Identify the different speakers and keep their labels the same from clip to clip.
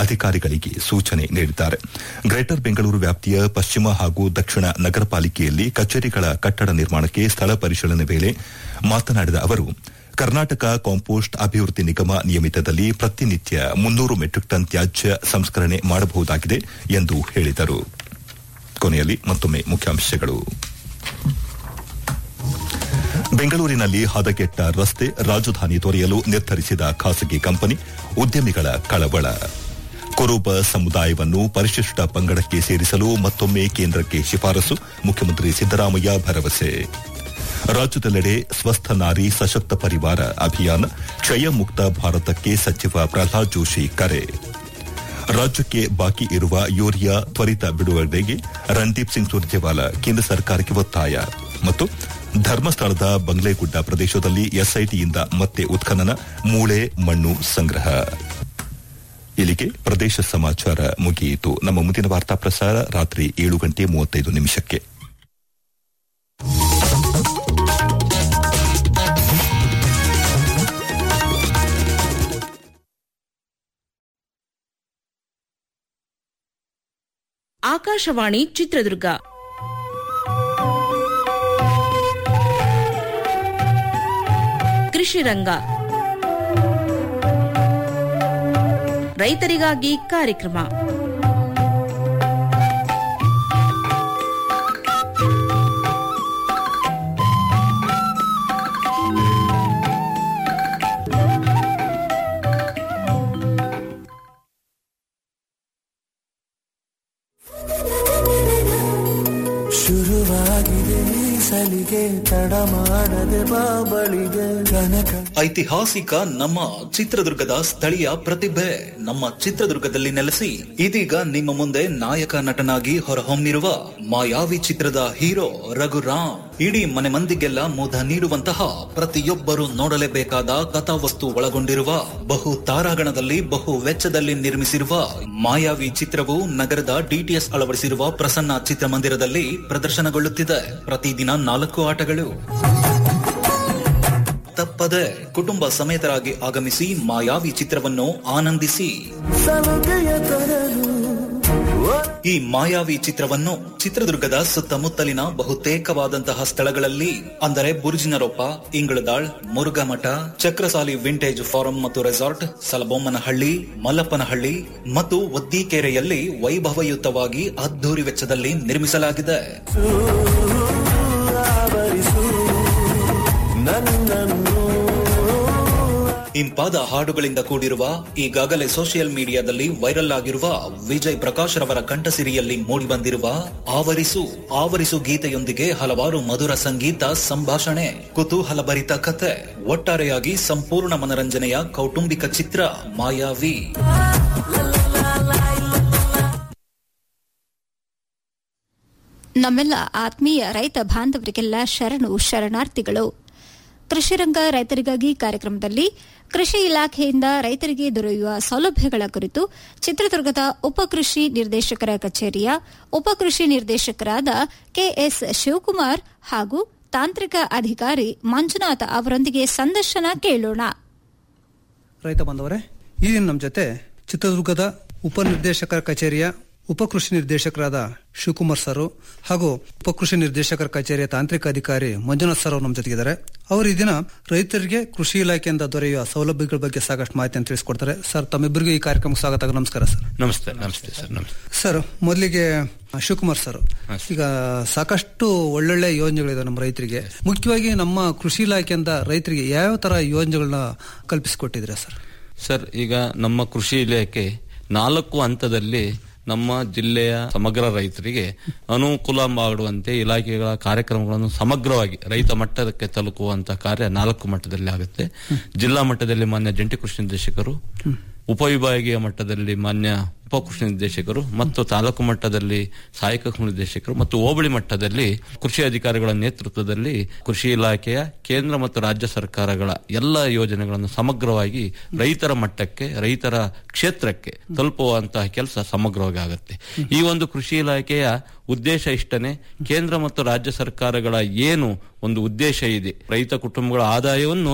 Speaker 1: ಅಧಿಕಾರಿಗಳಿಗೆ ಸೂಚನೆ ನೀಡಿದ್ದಾರೆ ಗ್ರೇಟರ್ ಬೆಂಗಳೂರು ವ್ಯಾಪ್ತಿಯ ಪಶ್ಚಿಮ ಹಾಗೂ ದಕ್ಷಿಣ ನಗರ ಪಾಲಿಕೆಯಲ್ಲಿ ಕಚೇರಿಗಳ ಕಟ್ಟಡ ನಿರ್ಮಾಣಕ್ಕೆ ಸ್ಥಳ ಪರಿಶೀಲನೆ ವೇಳೆ ಮಾತನಾಡಿದ ಅವರು ಕರ್ನಾಟಕ ಕಾಂಪೋಸ್ಟ್ ಅಭಿವೃದ್ಧಿ ನಿಗಮ ನಿಯಮಿತದಲ್ಲಿ ಪ್ರತಿನಿತ್ಯ ಮುನ್ನೂರು ಮೆಟ್ರಿಕ್ ಟನ್ ತ್ಯಾಜ್ಯ ಸಂಸ್ಕರಣೆ ಮಾಡಬಹುದಾಗಿದೆ ಎಂದು ಹೇಳಿದರು ಕೊನೆಯಲ್ಲಿ ಮತ್ತೊಮ್ಮೆ ಮುಖ್ಯಾಂಶಗಳು ಬೆಂಗಳೂರಿನಲ್ಲಿ ಹದಗೆಟ್ಟ ರಸ್ತೆ ರಾಜಧಾನಿ ತೊರೆಯಲು ನಿರ್ಧರಿಸಿದ ಖಾಸಗಿ ಕಂಪನಿ ಉದ್ಯಮಿಗಳ ಕಳವಳ ಕುರುಬ ಸಮುದಾಯವನ್ನು ಪರಿಶಿಷ್ಟ ಪಂಗಡಕ್ಕೆ ಸೇರಿಸಲು ಮತ್ತೊಮ್ಮೆ ಕೇಂದ್ರಕ್ಕೆ ಶಿಫಾರಸು ಮುಖ್ಯಮಂತ್ರಿ ಸಿದ್ದರಾಮಯ್ಯ ಭರವಸೆ ರಾಜ್ಯದೆಲ್ಲೆಡೆ ಸ್ವಸ್ಥ ನಾರಿ ಸಶಕ್ತ ಪರಿವಾರ ಅಭಿಯಾನ ಕ್ಷಯ ಮುಕ್ತ ಭಾರತಕ್ಕೆ ಸಚಿವ ಪ್ರಹ್ಲಾದ್ ಜೋಶಿ ಕರೆ ರಾಜ್ಯಕ್ಕೆ ಬಾಕಿ ಇರುವ ಯೂರಿಯಾ ತ್ವರಿತ ಬಿಡುಗಡೆಗೆ ರಣದೀಪ್ ಸಿಂಗ್ ಸುರ್ಜೇವಾಲಾ ಕೇಂದ್ರ ಸರ್ಕಾರಕ್ಕೆ ಒತ್ತಾಯ ಮತ್ತು ಧರ್ಮಸ್ಥಳದ ಬಂಗ್ಲೆಗುಡ್ಡ ಪ್ರದೇಶದಲ್ಲಿ ಎಸ್ಐಟಿಯಿಂದ ಮತ್ತೆ ಉತ್ಖನನ ಮೂಳೆ ಮಣ್ಣು ಸಂಗ್ರಹ ಇಲ್ಲಿಗೆ ಪ್ರದೇಶ ಸಮಾಚಾರ ಮುಗಿಯಿತು ನಮ್ಮ ಮುಂದಿನ ವಾರ್ತಾ ಪ್ರಸಾರ ರಾತ್ರಿ ಏಳು ಗಂಟೆ ಮೂವತ್ತೈದು ನಿಮಿಷಕ್ಕೆ
Speaker 2: ಆಕಾಶವಾಣಿ ಚಿತ್ರದುರ್ಗ ಕೃಷಿ ರಂಗ ರೈತರಿಗಾಗಿ ಕಾರ್ಯಕ್ರಮ
Speaker 3: ಶುರುವಾಗಿದೆ ಈ ಸಲಿಗೆ ತಡ ಮಾಡದೆ ಬಾಬಳಿಗೆ ಕನಕ
Speaker 4: ಐತಿಹಾಸಿಕ ನಮ್ಮ ಚಿತ್ರದುರ್ಗದ ಸ್ಥಳೀಯ ಪ್ರತಿಭೆ ನಮ್ಮ ಚಿತ್ರದುರ್ಗದಲ್ಲಿ ನೆಲೆಸಿ ಇದೀಗ ನಿಮ್ಮ ಮುಂದೆ ನಾಯಕ ನಟನಾಗಿ ಹೊರಹೊಮ್ಮಿರುವ ಮಾಯಾವಿ ಚಿತ್ರದ ಹೀರೋ ರಘುರಾಮ್ ಇಡೀ ಮನೆ ಮಂದಿಗೆಲ್ಲ ಮುದ ನೀಡುವಂತಹ ಪ್ರತಿಯೊಬ್ಬರು ನೋಡಲೇಬೇಕಾದ ಕಥಾವಸ್ತು ಒಳಗೊಂಡಿರುವ ಬಹು ತಾರಾಗಣದಲ್ಲಿ ಬಹು ವೆಚ್ಚದಲ್ಲಿ ನಿರ್ಮಿಸಿರುವ ಮಾಯಾವಿ ಚಿತ್ರವು ನಗರದ ಡಿಟಿಎಸ್ ಅಳವಡಿಸಿರುವ ಪ್ರಸನ್ನ ಚಿತ್ರಮಂದಿರದಲ್ಲಿ ಪ್ರದರ್ಶನಗೊಳ್ಳುತ್ತಿದೆ ಪ್ರತಿದಿನ ನಾಲ್ಕು ಆಟಗಳು ತಪ್ಪದೆ ಕುಟುಂಬ ಸಮೇತರಾಗಿ ಆಗಮಿಸಿ ಮಾಯಾವಿ ಚಿತ್ರವನ್ನು ಆನಂದಿಸಿ
Speaker 3: ಸಲುಗೆಯ ತರಲು
Speaker 4: ಈ ಮಾಯಾವಿ ಚಿತ್ರವನ್ನು ಚಿತ್ರದುರ್ಗದ ಸುತ್ತಮುತ್ತಲಿನ ಬಹುತೇಕವಾದಂತಹ ಸ್ಥಳಗಳಲ್ಲಿ ಅಂದರೆ ಬುರ್ಜಿನರೊಪ್ಪ ಇಂಗಳದಾಳ್ ಮುರುಘಾಮಠ ಚಕ್ರಸಾಲಿ ವಿಂಟೇಜ್ ಫಾರಂ ಮತ್ತು ರೆಸಾರ್ಟ್ ಸಲಬೊಮ್ಮನಹಳ್ಳಿ ಮಲ್ಲಪ್ಪನಹಳ್ಳಿ ಮತ್ತು ಒದ್ದೀಕೆರೆಯಲ್ಲಿ ವೈಭವಯುತವಾಗಿ ಅದ್ದೂರಿ ವೆಚ್ಚದಲ್ಲಿ ನಿರ್ಮಿಸಲಾಗಿದೆ
Speaker 3: ಆವರಿಸು ನನ್ನನ್ನು
Speaker 4: ಇಂಪಾದ ಹಾಡುಗಳಿಂದ ಕೂಡಿರುವ ಈಗಾಗಲೇ ಸೋಷಿಯಲ್ ಮೀಡಿಯಾದಲ್ಲಿ ವೈರಲ್ ಆಗಿರುವ ವಿಜಯ್ ಪ್ರಕಾಶ್ ರವರ ಕಂಠಸಿರಿಯಲ್ಲಿ ಮೂಡಿಬಂದಿರುವ ಆವರಿಸು ಆವರಿಸು ಗೀತೆಯೊಂದಿಗೆ ಹಲವಾರು ಮಧುರ ಸಂಗೀತ ಸಂಭಾಷಣೆ ಕುತೂಹಲಭರಿತ ಕಥೆ ಒಟ್ಟಾರೆಯಾಗಿ ಸಂಪೂರ್ಣ ಮನರಂಜನೆಯ ಕೌಟುಂಬಿಕ ಚಿತ್ರ ಮಾಯಾವಿ
Speaker 5: ನಮ್ಮೆಲ್ಲ ಆತ್ಮೀಯ ರೈತ ಬಾಂಧವರಿಗೆಲ್ಲ ಶರಣು ಶರಣಾರ್ಥಿಗಳು ಕೃಷಿರಂಗ ರೈತರಿಗಾಗಿ ಕಾರ್ಯಕ್ರಮದಲ್ಲಿ ಕೃಷಿ ಇಲಾಖೆಯಿಂದ ರೈತರಿಗೆ ದೊರೆಯುವ ಸೌಲಭ್ಯಗಳ ಕುರಿತು ಚಿತ್ರದುರ್ಗದ ಉಪಕೃಷಿ ನಿರ್ದೇಶಕರ ಕಚೇರಿಯ ಉಪಕೃಷಿ ನಿರ್ದೇಶಕರಾದ ಕೆಎಸ್ ಶಿವಕುಮಾರ್ ಹಾಗೂ ತಾಂತ್ರಿಕ ಅಧಿಕಾರಿ ಮಂಜುನಾಥ್ ಅವರೊಂದಿಗೆ ಸಂದರ್ಶನ ಕೇಳೋಣ
Speaker 6: ರೈತ ಬಾಂಧವರೇ ಈ ದಿನ ನಮ್ಮ ಜೊತೆ ಚಿತ್ರದುರ್ಗದ ಉಪನಿರ್ದೇಶಕರ ಕಚೇರಿಯ ಉಪಕೃಷಿ ನಿರ್ದೇಶಕರಾದ ಶಿವಕುಮಾರ್ ಸರ್ ಹಾಗೂ ಉಪಕೃಷಿ ನಿರ್ದೇಶಕರ ಕಚೇರಿಯ ತಾಂತ್ರಿಕ ಅಧಿಕಾರಿ ಮಂಜುನಾಥ್ ಸರ್ ಅವರು ನಮ್ಮ ಜೊತೆಗಿದ್ದಾರೆ ಅವರು ಈ ದಿನ ರೈತರಿಗೆ ಕೃಷಿ ಇಲಾಖೆಯಿಂದ ದೊರೆಯುವ ಸೌಲಭ್ಯಗಳ ಬಗ್ಗೆ ಸಾಕಷ್ಟು ಮಾಹಿತಿಯನ್ನು ತಿಳಿಸಿಕೊಡ್ತಾರೆ ಸರ್ ತಮ್ಮಿಬ್ಬರಿಗೂ ಈ ಕಾರ್ಯಕ್ರಮಕ್ಕೆ ಸ್ವಾಗತ ನಮಸ್ಕಾರ ಸರ್
Speaker 7: ನಮಸ್ತೆ ನಮಸ್ತೆ ಸರ್ ನಮಸ್ತೆ
Speaker 6: ಸರ್ ಮೊದಲಿಗೆ ಶಿವಕುಮಾರ್ ಸರ್ ಈಗ ಸಾಕಷ್ಟು ಒಳ್ಳೊಳ್ಳೆ ಯೋಜನೆಗಳಿದೆ ನಮ್ಮ ರೈತರಿಗೆ ಮುಖ್ಯವಾಗಿ ನಮ್ಮ ಕೃಷಿ ಇಲಾಖೆಯಿಂದ ರೈತರಿಗೆ ಯಾವ ತರ ಯೋಜನೆಗಳನ್ನ ಕಲ್ಪಿಸಿಕೊಟ್ಟಿದ್ರೆ ಸರ್
Speaker 7: ಸರ್ ಈಗ ನಮ್ಮ ಕೃಷಿ ಇಲಾಖೆ ನಾಲ್ಕು ಹಂತದಲ್ಲಿ ನಮ್ಮ ಜಿಲ್ಲೆಯ ಸಮಗ್ರ ರೈತರಿಗೆ ಅನುಕೂಲ ಮಾಡುವಂತೆ ಇಲಾಖೆಗಳ ಕಾರ್ಯಕ್ರಮಗಳನ್ನು ಸಮಗ್ರವಾಗಿ ರೈತ ಮಟ್ಟಕ್ಕೆ ತಲುಪುವಂತ ಕಾರ್ಯ ನಾಲ್ಕು ಮಟ್ಟದಲ್ಲಿ ಆಗುತ್ತೆ ಜಿಲ್ಲಾ ಮಟ್ಟದಲ್ಲಿ ಮಾನ್ಯ ಜಂಟಿ ಕೃಷಿ ನಿರ್ದೇಶಕರು ಉಪವಿಭಾಗೀಯ ಮಟ್ಟದಲ್ಲಿ ಮಾನ್ಯ ಉಪಕೃಷಿ ನಿರ್ದೇಶಕರು ಮತ್ತು ತಾಲೂಕು ಮಟ್ಟದಲ್ಲಿ ಸಹಾಯಕ ಕೃಷಿ ನಿರ್ದೇಶಕರು ಮತ್ತು ಹೋಬಳಿ ಮಟ್ಟದಲ್ಲಿ ಕೃಷಿ ಅಧಿಕಾರಿಗಳ ನೇತೃತ್ವದಲ್ಲಿ ಕೃಷಿ ಇಲಾಖೆಯ ಕೇಂದ್ರ ಮತ್ತು ರಾಜ್ಯ ಸರ್ಕಾರಗಳ ಎಲ್ಲ ಯೋಜನೆಗಳನ್ನು ಸಮಗ್ರವಾಗಿ ರೈತರ ಮಟ್ಟಕ್ಕೆ ರೈತರ ಕ್ಷೇತ್ರಕ್ಕೆ ತಲುಪುವಂತಹ ಕೆಲಸ ಸಮಗ್ರವಾಗಿ ಆಗುತ್ತೆ ಈ ಒಂದು ಕೃಷಿ ಇಲಾಖೆಯ ಉದ್ದೇಶ ಇಷ್ಟನೇ ಕೇಂದ್ರ ಮತ್ತು ರಾಜ್ಯ ಸರ್ಕಾರಗಳ ಏನು ಒಂದು ಉದ್ದೇಶ ಇದೆ ರೈತ ಕುಟುಂಬಗಳ ಆದಾಯವನ್ನು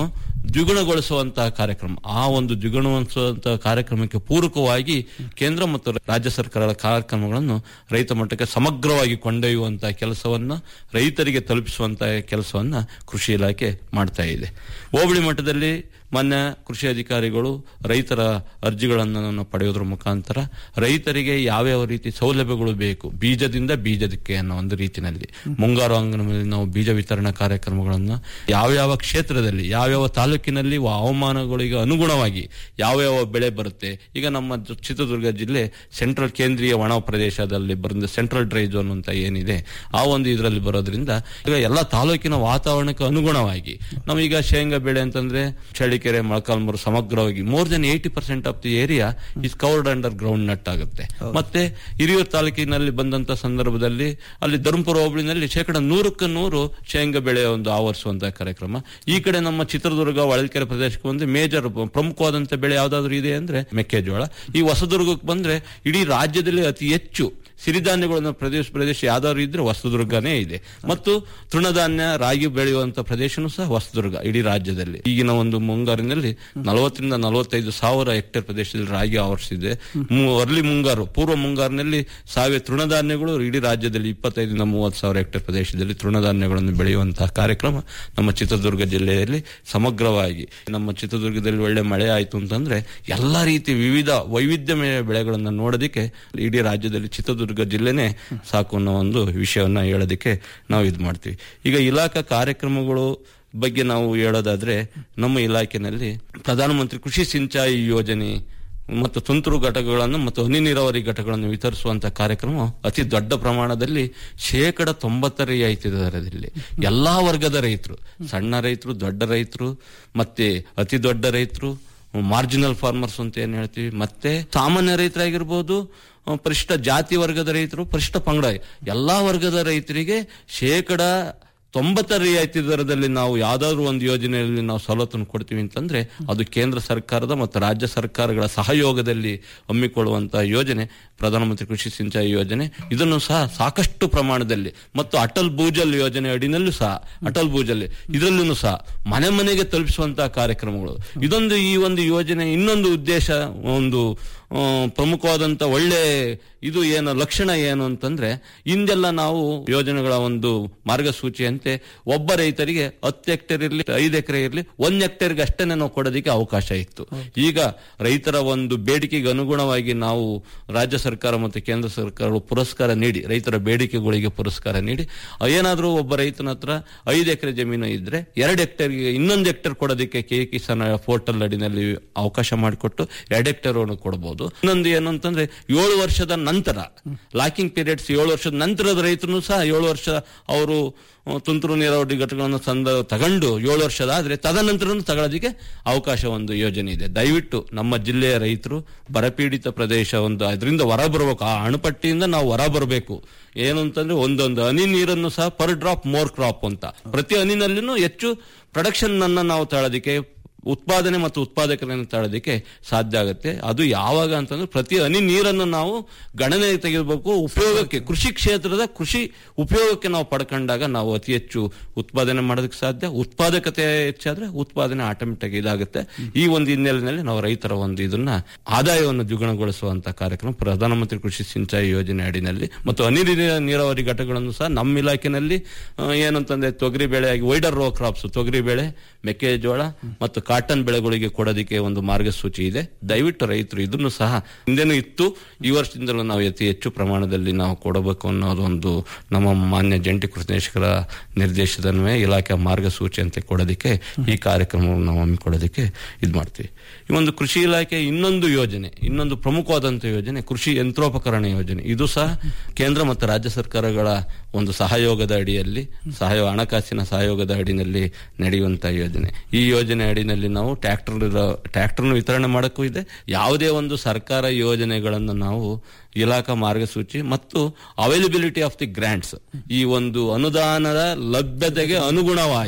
Speaker 7: ದ್ವಿಗುಣಗೊಳಿಸುವಂತಹ ಕಾರ್ಯಕ್ರಮ ಆ ಒಂದು ದ್ವಿಗುಣಗೊಳಿಸುವಂತಹ ಕಾರ್ಯಕ್ರಮಕ್ಕೆ ಪೂರಕವಾಗಿ ಕೇಂದ್ರ ಮತ್ತು ರಾಜ್ಯ ಸರ್ಕಾರಗಳ ಕಾರ್ಯಕ್ರಮಗಳನ್ನು ರೈತ ಮಟ್ಟಕ್ಕೆ ಸಮಗ್ರವಾಗಿ ಕೊಂಡೊಯ್ಯುವಂತಹ ಕೆಲಸವನ್ನ ರೈತರಿಗೆ ತಲುಪಿಸುವಂತಹ ಕೆಲಸವನ್ನ ಕೃಷಿ ಇಲಾಖೆ ಮಾಡ್ತಾ ಇದೆ ಹೋಬಳಿ ಮಟ್ಟದಲ್ಲಿ ಮಾನ್ಯ ಕೃಷಿ ಅಧಿಕಾರಿಗಳು ರೈತರ ಅರ್ಜಿಗಳನ್ನು ಪಡೆಯೋದ್ರ ಮುಖಾಂತರ ರೈತರಿಗೆ ಯಾವ್ಯಾವ ರೀತಿ ಸೌಲಭ್ಯಗಳು ಬೇಕು ಬೀಜದಿಂದ ಬೀಜದಕ್ಕೆ ಅನ್ನೋ ಒಂದು ರೀತಿನಲ್ಲಿ ಮುಂಗಾರು ಹಂಗಾಮಿನಲ್ಲಿ ನಾವು ಬೀಜ ವಿತರಣಾ ಕಾರ್ಯಕ್ರಮಗಳನ್ನು ಯಾವ್ಯಾವ ಕ್ಷೇತ್ರದಲ್ಲಿ ಯಾವ್ಯಾವ ತಾಲೂಕಿನಲ್ಲಿ ಹವಾಮಾನಗಳಿಗೆ ಅನುಗುಣವಾಗಿ ಯಾವ್ಯಾವ ಬೆಳೆ ಬರುತ್ತೆ ಈಗ ನಮ್ಮ ಜ- ಚಿತ್ರದುರ್ಗ ಜಿಲ್ಲೆ ಸೆಂಟ್ರಲ್ ಕೇಂದ್ರೀಯ ಒಣ ಪ್ರದೇಶದಲ್ಲಿ ಬರೋದು ಸೆಂಟ್ರಲ್ ಡ್ರೈ ಝೋನ್ ಅಂತ ಏನಿದೆ ಆ ಒಂದು ಇದರಲ್ಲಿ ಬರೋದ್ರಿಂದ ಈಗ ಎಲ್ಲ ತಾಲೂಕಿನ ವಾತಾವರಣಕ್ಕೆ ಅನುಗುಣವಾಗಿ ನಾವೀಗ ಶೇಂಗಾ ಬೆಳೆ ಅಂತಂದ್ರೆ ಚಳಿಕೆರೆ ಮೊಳಕಾಲ್ಮೂರು ಸಮಗ್ರವಾಗಿ more than eighty percent of the area is covered under ground nut ಆಗುತ್ತೆ ಮತ್ತೆ ಹಿರಿಯೂರು ತಾಲೂಕಿನಲ್ಲಿ ಬಂದಂತ ಸಂದರ್ಭದಲ್ಲಿ ಅಲ್ಲಿ ಧರ್ಮಪುರ ಹೋಬಳಿನಲ್ಲಿ ಶೇಕಡ ನೂರಕ್ಕೆ ನೂರು ಶೇಂಗಾ ಬೆಳೆ ಒಂದು ಆವರಿಸುವಂತ ಕಾರ್ಯಕ್ರಮ ಈ ಕಡೆ ನಮ್ಮ ಚಿತ್ರದುರ್ಗ ಹೊಳಲ್ಕೆರೆ ಪ್ರದೇಶಕ್ಕೆ ಒಂದು ಮೇಜರ್ ಪ್ರಮುಖವಾದಂತ ಬೆಳೆ ಯಾವ್ದಾದ್ರು ಇದೆ ಅಂದ್ರೆ ಮೆಕ್ಕೆಜೋಳ ಈ ಹೊಸದುರ್ಗಕ್ಕೆ ಬಂದ್ರೆ ಇಡೀ ರಾಜ್ಯದಲ್ಲಿ ಅತಿ ಹೆಚ್ಚು ಸಿರಿಧಾನ್ಯಗಳನ್ನು ಪ್ರದೇಶ ಪ್ರದೇಶ ಯಾವ್ದಾದ್ರು ಇದ್ರೆ ಹೊಸದುರ್ಗನೇ ಇದೆ ಮತ್ತು ತೃಣಧಾನ್ಯ ರಾಗಿ ಬೆಳೆಯುವಂತ ಪ್ರದೇಶನೂ ಸಹ ಹೊಸದುರ್ಗ ಇಡೀ ರಾಜ್ಯದಲ್ಲಿ ಈಗಿನ ಒಂದು ಮುಂಗಾರಿನಲ್ಲಿ ನಲವತ್ತರಿಂದ ನಲವತ್ತೈದು ಸಾವಿರ ಹೆಕ್ಟೇರ್ ಪ್ರದೇಶದಲ್ಲಿ ರಾಗಿ ಆವರಿಸಿದೆ ಮು- ಅರ್ಲಿ ಮುಂಗಾರು ಪೂರ್ವ ಮುಂಗಾರಿನಲ್ಲಿ ಸಾವಿರ ತೃಣಧಾನ್ಯಗಳು ಇಡೀ ರಾಜ್ಯದಲ್ಲಿ ಇಪ್ಪತ್ತೈದರಿಂದ ಮೂವತ್ತು ಸಾವಿರ ಹೆಕ್ಟೇರ್ ಪ್ರದೇಶದಲ್ಲಿ ತೃಣಧಾನ್ಯಗಳನ್ನು ಬೆಳೆಯುವಂತಹ ಕಾರ್ಯಕ್ರಮ ನಮ್ಮ ಚಿತ್ರದುರ್ಗ ಜಿಲ್ಲೆಯಲ್ಲಿ ಸಮಗ್ರವಾಗಿ ನಮ್ಮ ಚಿತ್ರದುರ್ಗದಲ್ಲಿ ಒಳ್ಳೆ ಮಳೆ ಆಯಿತು ಅಂತಂದ್ರೆ ಎಲ್ಲಾ ರೀತಿ ವಿವಿಧ ವೈವಿಧ್ಯಮಯ ಬೆಳೆಗಳನ್ನು ನೋಡೋದಕ್ಕೆ ಇಡೀ ರಾಜ್ಯದಲ್ಲಿ ಚಿತ್ರದುರ್ಗ ಜಿಲ್ಲೆನೇ ಸಾಕು ಅನ್ನೋ ಒಂದು ವಿಷಯವನ್ನ ಹೇಳೋದಕ್ಕೆ ನಾವು ಇದು ಮಾಡ್ತೀವಿ ಈಗ ಇಲಾಖಾ ಕಾರ್ಯಕ್ರಮಗಳು ಬಗ್ಗೆ ನಾವು ಹೇಳೋದಾದ್ರೆ ನಮ್ಮ ಇಲಾಖೆನಲ್ಲಿ ಪ್ರಧಾನಮಂತ್ರಿ ಕೃಷಿ ಸಿಂಚಾಯಿ ಯೋಜನೆ ಮತ್ತು ತುಂತುರು ಘಟಕಗಳನ್ನು ಮತ್ತು ಹನಿ ನೀರಾವರಿ ಘಟಕಗಳನ್ನು ವಿತರಿಸುವಂತಹ ಕಾರ್ಯಕ್ರಮ ಅತಿ ದೊಡ್ಡ ಪ್ರಮಾಣದಲ್ಲಿ ಶೇಕಡ ತೊಂಬತ್ತರ ರಿಯಾಯಿತಿ ದರದಲ್ಲಿ ಎಲ್ಲಾ ವರ್ಗದ ರೈತರು ಸಣ್ಣ ರೈತರು ದೊಡ್ಡ ರೈತರು ಮತ್ತೆ ಅತಿ ದೊಡ್ಡ ರೈತರು ಮಾರ್ಜಿನಲ್ ಫಾರ್ಮರ್ಸ್ ಅಂತ ಏನ್ ಹೇಳ್ತೀವಿ ಮತ್ತೆ ಸಾಮಾನ್ಯ ರೈತರಾಗಿರ್ಬೋದು ಆ, ಪರಿಶಿಷ್ಟ ಜಾತಿ ವರ್ಗದ ರೈತರು ಪರಿಶಿಷ್ಟ ಪಂಗಡ ಎಲ್ಲಾ ವರ್ಗದ ರೈತರಿಗೆ ಶೇಕಡ ತೊಂಬತ್ತರ ರಿಯಾಯಿತಿ ದರದಲ್ಲಿ ನಾವು ಯಾವ್ದಾದ್ರು ಒಂದು ಯೋಜನೆಯಲ್ಲಿ ನಾವು ಸವಲತ್ತನ್ನು ಕೊಡ್ತೀವಿ ಅಂತಂದ್ರೆ ಅದು ಕೇಂದ್ರ ಸರ್ಕಾರದ ಮತ್ತು ರಾಜ್ಯ ಸರ್ಕಾರಗಳ ಸಹಯೋಗದಲ್ಲಿ ಹಮ್ಮಿಕೊಳ್ಳುವಂತಹ ಯೋಜನೆ ಪ್ರಧಾನಮಂತ್ರಿ ಕೃಷಿ ಸಿಂಚಾಯಿ ಯೋಜನೆ ಇದನ್ನು ಸಹ ಸಾಕಷ್ಟು ಪ್ರಮಾಣದಲ್ಲಿ ಮತ್ತು ಅಟಲ್ ಭೂಜಲ್ ಯೋಜನೆ ಅಡಿನಲ್ಲೂ ಸಹ ಅಟಲ್ ಭೂಜಲ್ ಇದರಲ್ಲೂ ಸಹ ಮನೆ ಮನೆಗೆ ತಲುಪಿಸುವಂತಹ ಕಾರ್ಯಕ್ರಮಗಳು ಇದೊಂದು ಈ ಒಂದು ಯೋಜನೆ ಇನ್ನೊಂದು ಉದ್ದೇಶ ಒಂದು ಆ, ಪ್ರಮುಖವಾದಂತ ಒಳ್ಳೆ ಇದು ಏನು ಲಕ್ಷಣ ಏನು ಅಂತಂದ್ರೆ ಹಿಂದೆಲ್ಲ ನಾವು ಯೋಜನೆಗಳ ಒಂದು ಮಾರ್ಗಸೂಚಿಯಂತೆ ಒಬ್ಬ ರೈತರಿಗೆ ಹತ್ತು ಹೆಕ್ಟೇರ್ ಇರಲಿ ಐದು ಎಕರೆ ಇರಲಿ ಒಂದ್ ಹೆಕ್ಟೇರ್ಗೆ ಅಷ್ಟೇ ನಾವು ಕೊಡೋದಕ್ಕೆ ಅವಕಾಶ ಇತ್ತು ಈಗ ರೈತರ ಒಂದು ಬೇಡಿಕೆಗೆ ಅನುಗುಣವಾಗಿ ನಾವು ರಾಜ್ಯ ಸರ್ಕಾರ ಮತ್ತು ಕೇಂದ್ರ ಸರ್ಕಾರಗಳು ಪುರಸ್ಕಾರ ನೀಡಿ ರೈತರ ಬೇಡಿಕೆಗಳಿಗೆ ಪುರಸ್ಕಾರ ನೀಡಿ ಏನಾದರೂ ಒಬ್ಬ ರೈತನ ಹತ್ರ ಐದು ಎಕರೆ ಜಮೀನು ಇದ್ರೆ ಎರಡು ಹೆಕ್ಟೇರ್ಗೆ ಇನ್ನೊಂದು ಹೆಕ್ಟೇರ್ ಕೊಡೋದಕ್ಕೆ ಕೆ ಕಿಸಾನ್ ಪೋರ್ಟಲ್ ಅಡಿನಲ್ಲಿ ಅವಕಾಶ ಮಾಡಿಕೊಟ್ಟು ಎರಡು ಹೆಕ್ಟೇರ್ ಕೊಡಬಹುದು ಇನ್ನೊಂದು ಏನು ಅಂತಂದ್ರೆ ಏಳು ವರ್ಷದ ನಂತರ ಲಾಕಿಂಗ್ ಪೀರಿಯಡ್ಸ್ ಏಳು ವರ್ಷದ ನಂತರದ ರೈತರು ಸಹ ಏಳು ವರ್ಷ ಅವರು ಆ, ತುಂತುರು ನೀರಾವರಿ ಘಟಕಗಳನ್ನು ಸಂದ ತಗೊಂಡು ಏಳು ವರ್ಷದ ಆದ್ರೆ ತದನಂತರ ತಗೊಳ್ಳೋದಕ್ಕೆ ಅವಕಾಶ ಒಂದು ಯೋಜನೆ ಇದೆ ದಯವಿಟ್ಟು ನಮ್ಮ ಜಿಲ್ಲೆಯ ರೈತರು ಬರಪೀಡಿತ ಪ್ರದೇಶ ಒಂದು ಅದರಿಂದ ಹೊರ ಬರಬೇಕು ಆ ಅಣುಪಟ್ಟಿಯಿಂದ ನಾವು ಹೊರ ಬರಬೇಕು ಏನು ಅಂತಂದ್ರೆ ಒಂದೊಂದು ಹನಿ ನೀರನ್ನು ಸಹ ಪರ್ ಡ್ರಾಪ್ ಮೋರ್ ಕ್ರಾಪ್ ಅಂತ ಪ್ರತಿ ಹನಿನಲ್ಲಿನೂ ಹೆಚ್ಚು ಪ್ರೊಡಕ್ಷನ್ ಅನ್ನ ನಾವು ತಗೊಳ್ಳೋದಕ್ಕೆ ಉತ್ಪಾದನೆ ಮತ್ತು ಉತ್ಪಾದಕರನ್ನು ತಾಳೋದಕ್ಕೆ ಸಾಧ್ಯ ಆಗುತ್ತೆ ಅದು ಯಾವಾಗ ಅಂತಂದ್ರೆ ಪ್ರತಿ ಹನಿ ನೀರನ್ನು ನಾವು ಗಣನೆ ತೆಗೆಯಬೇಕು ಉಪಯೋಗಕ್ಕೆ ಕೃಷಿ ಕ್ಷೇತ್ರದ ಕೃಷಿ ಉಪಯೋಗಕ್ಕೆ ನಾವು ಪಡ್ಕೊಂಡಾಗ ನಾವು ಅತಿ ಹೆಚ್ಚು ಉತ್ಪಾದನೆ ಮಾಡೋದಕ್ಕೆ ಸಾಧ್ಯ ಉತ್ಪಾದಕತೆ ಹೆಚ್ಚಾದ್ರೆ ಉತ್ಪಾದನೆ ಆಟೋಮೆಟಿಕ್ ಇದಾಗುತ್ತೆ ಈ ಒಂದು ಹಿನ್ನೆಲೆಯಲ್ಲಿ ನಾವು ರೈತರ ಒಂದು ಇದನ್ನ ಆದಾಯವನ್ನು ದ್ವಿಗುಣಗೊಳಿಸುವಂತ ಕಾರ್ಯಕ್ರಮ ಪ್ರಧಾನಮಂತ್ರಿ ಕೃಷಿ ಸಿಂಚಾಯಿ ಯೋಜನೆ ಅಡಿನಲ್ಲಿ ಮತ್ತು ಹನಿ ನೀರ- ನೀರಾವರಿ ಘಟಕಗಳನ್ನು ಸಹ ನಮ್ಮ ಇಲಾಖೆನಲ್ಲಿ ಆ, ಏನಂತಂದ್ರೆ ತೊಗರಿ ಬೆಳೆಯಾಗಿ ವೈಡರ್ ರೋ ಕ್ರಾಪ್ಸ್ ತೊಗರಿ ಬೆಳೆ ಮೆಕ್ಕೆಜೋಳ ಮತ್ತು ಕಾಟನ್ ಬೆಳೆಗಳಿಗೆ ಕೊಡೋದಕ್ಕೆ ಒಂದು ಮಾರ್ಗಸೂಚಿ ಇದೆ ದಯವಿಟ್ಟು ರೈತರು ಇದನ್ನು ಸಹ ಹಿಂದೆನೂ ಇತ್ತು ಈ ವರ್ಷದಿಂದಲೂ ನಾವು ಅತಿ ಹೆಚ್ಚು ಪ್ರಮಾಣದಲ್ಲಿ ನಾವು ಕೊಡಬೇಕು ಅನ್ನೋದು ಒಂದು ನಮ್ಮ ಮಾನ್ಯ ಜಂಟಿ ಕೃಷಿ ನಿರ್ದೇಶಕರ ನಿರ್ದೇಶನವೇ ಇಲಾಖೆ ಮಾರ್ಗಸೂಚಿ ಅಂತ ಕೊಡೋದಕ್ಕೆ ಈ ಕಾರ್ಯಕ್ರಮವನ್ನು ನಾವು ಹಮ್ಮಿಕೊಳ್ಳೋದಕ್ಕೆ ಇದು ಮಾಡ್ತೀವಿ ಈ ಒಂದು ಕೃಷಿ ಇಲಾಖೆ ಇನ್ನೊಂದು ಯೋಜನೆ ಇನ್ನೊಂದು ಪ್ರಮುಖವಾದಂಥ ಯೋಜನೆ ಕೃಷಿ ಯಂತ್ರೋಪಕರಣ ಯೋಜನೆ ಇದು ಸಹ ಕೇಂದ್ರ ಮತ್ತು ರಾಜ್ಯ ಸರ್ಕಾರಗಳ ಒಂದು ಸಹಯೋಗದ ಅಡಿಯಲ್ಲಿ ಸಹಯೋಗ ಹಣಕಾಸಿನ ಸಹಯೋಗದ ಅಡಿನಲ್ಲಿ ನಡೆಯುವಂತಹ ಯೋಜನೆ ಈ ಯೋಜನೆ ಅಡಿನಲ್ಲಿ ನಾವು ಟ್ರ್ಯಾಕ್ಟರ್ ಟ್ರ್ಯಾಕ್ಟರ್ನ ವಿತರಣೆ ಮಾಡಕ್ಕೂ ಇದೆ ಯಾವುದೇ ಒಂದು ಸರ್ಕಾರ ಯೋಜನೆಗಳನ್ನು ನಾವು ಇಲಾಖಾ ಮಾರ್ಗಸೂಚಿ ಮತ್ತು ಅವೈಲಬಿಲಿಟಿ ಆಫ್ ದಿ ಗ್ರಾಂಟ್ಸ್ ಈ ಒಂದು ಅನುದಾನದ ಲಭ್ಯತೆಗೆ ಅನುಗುಣವಾಗಿ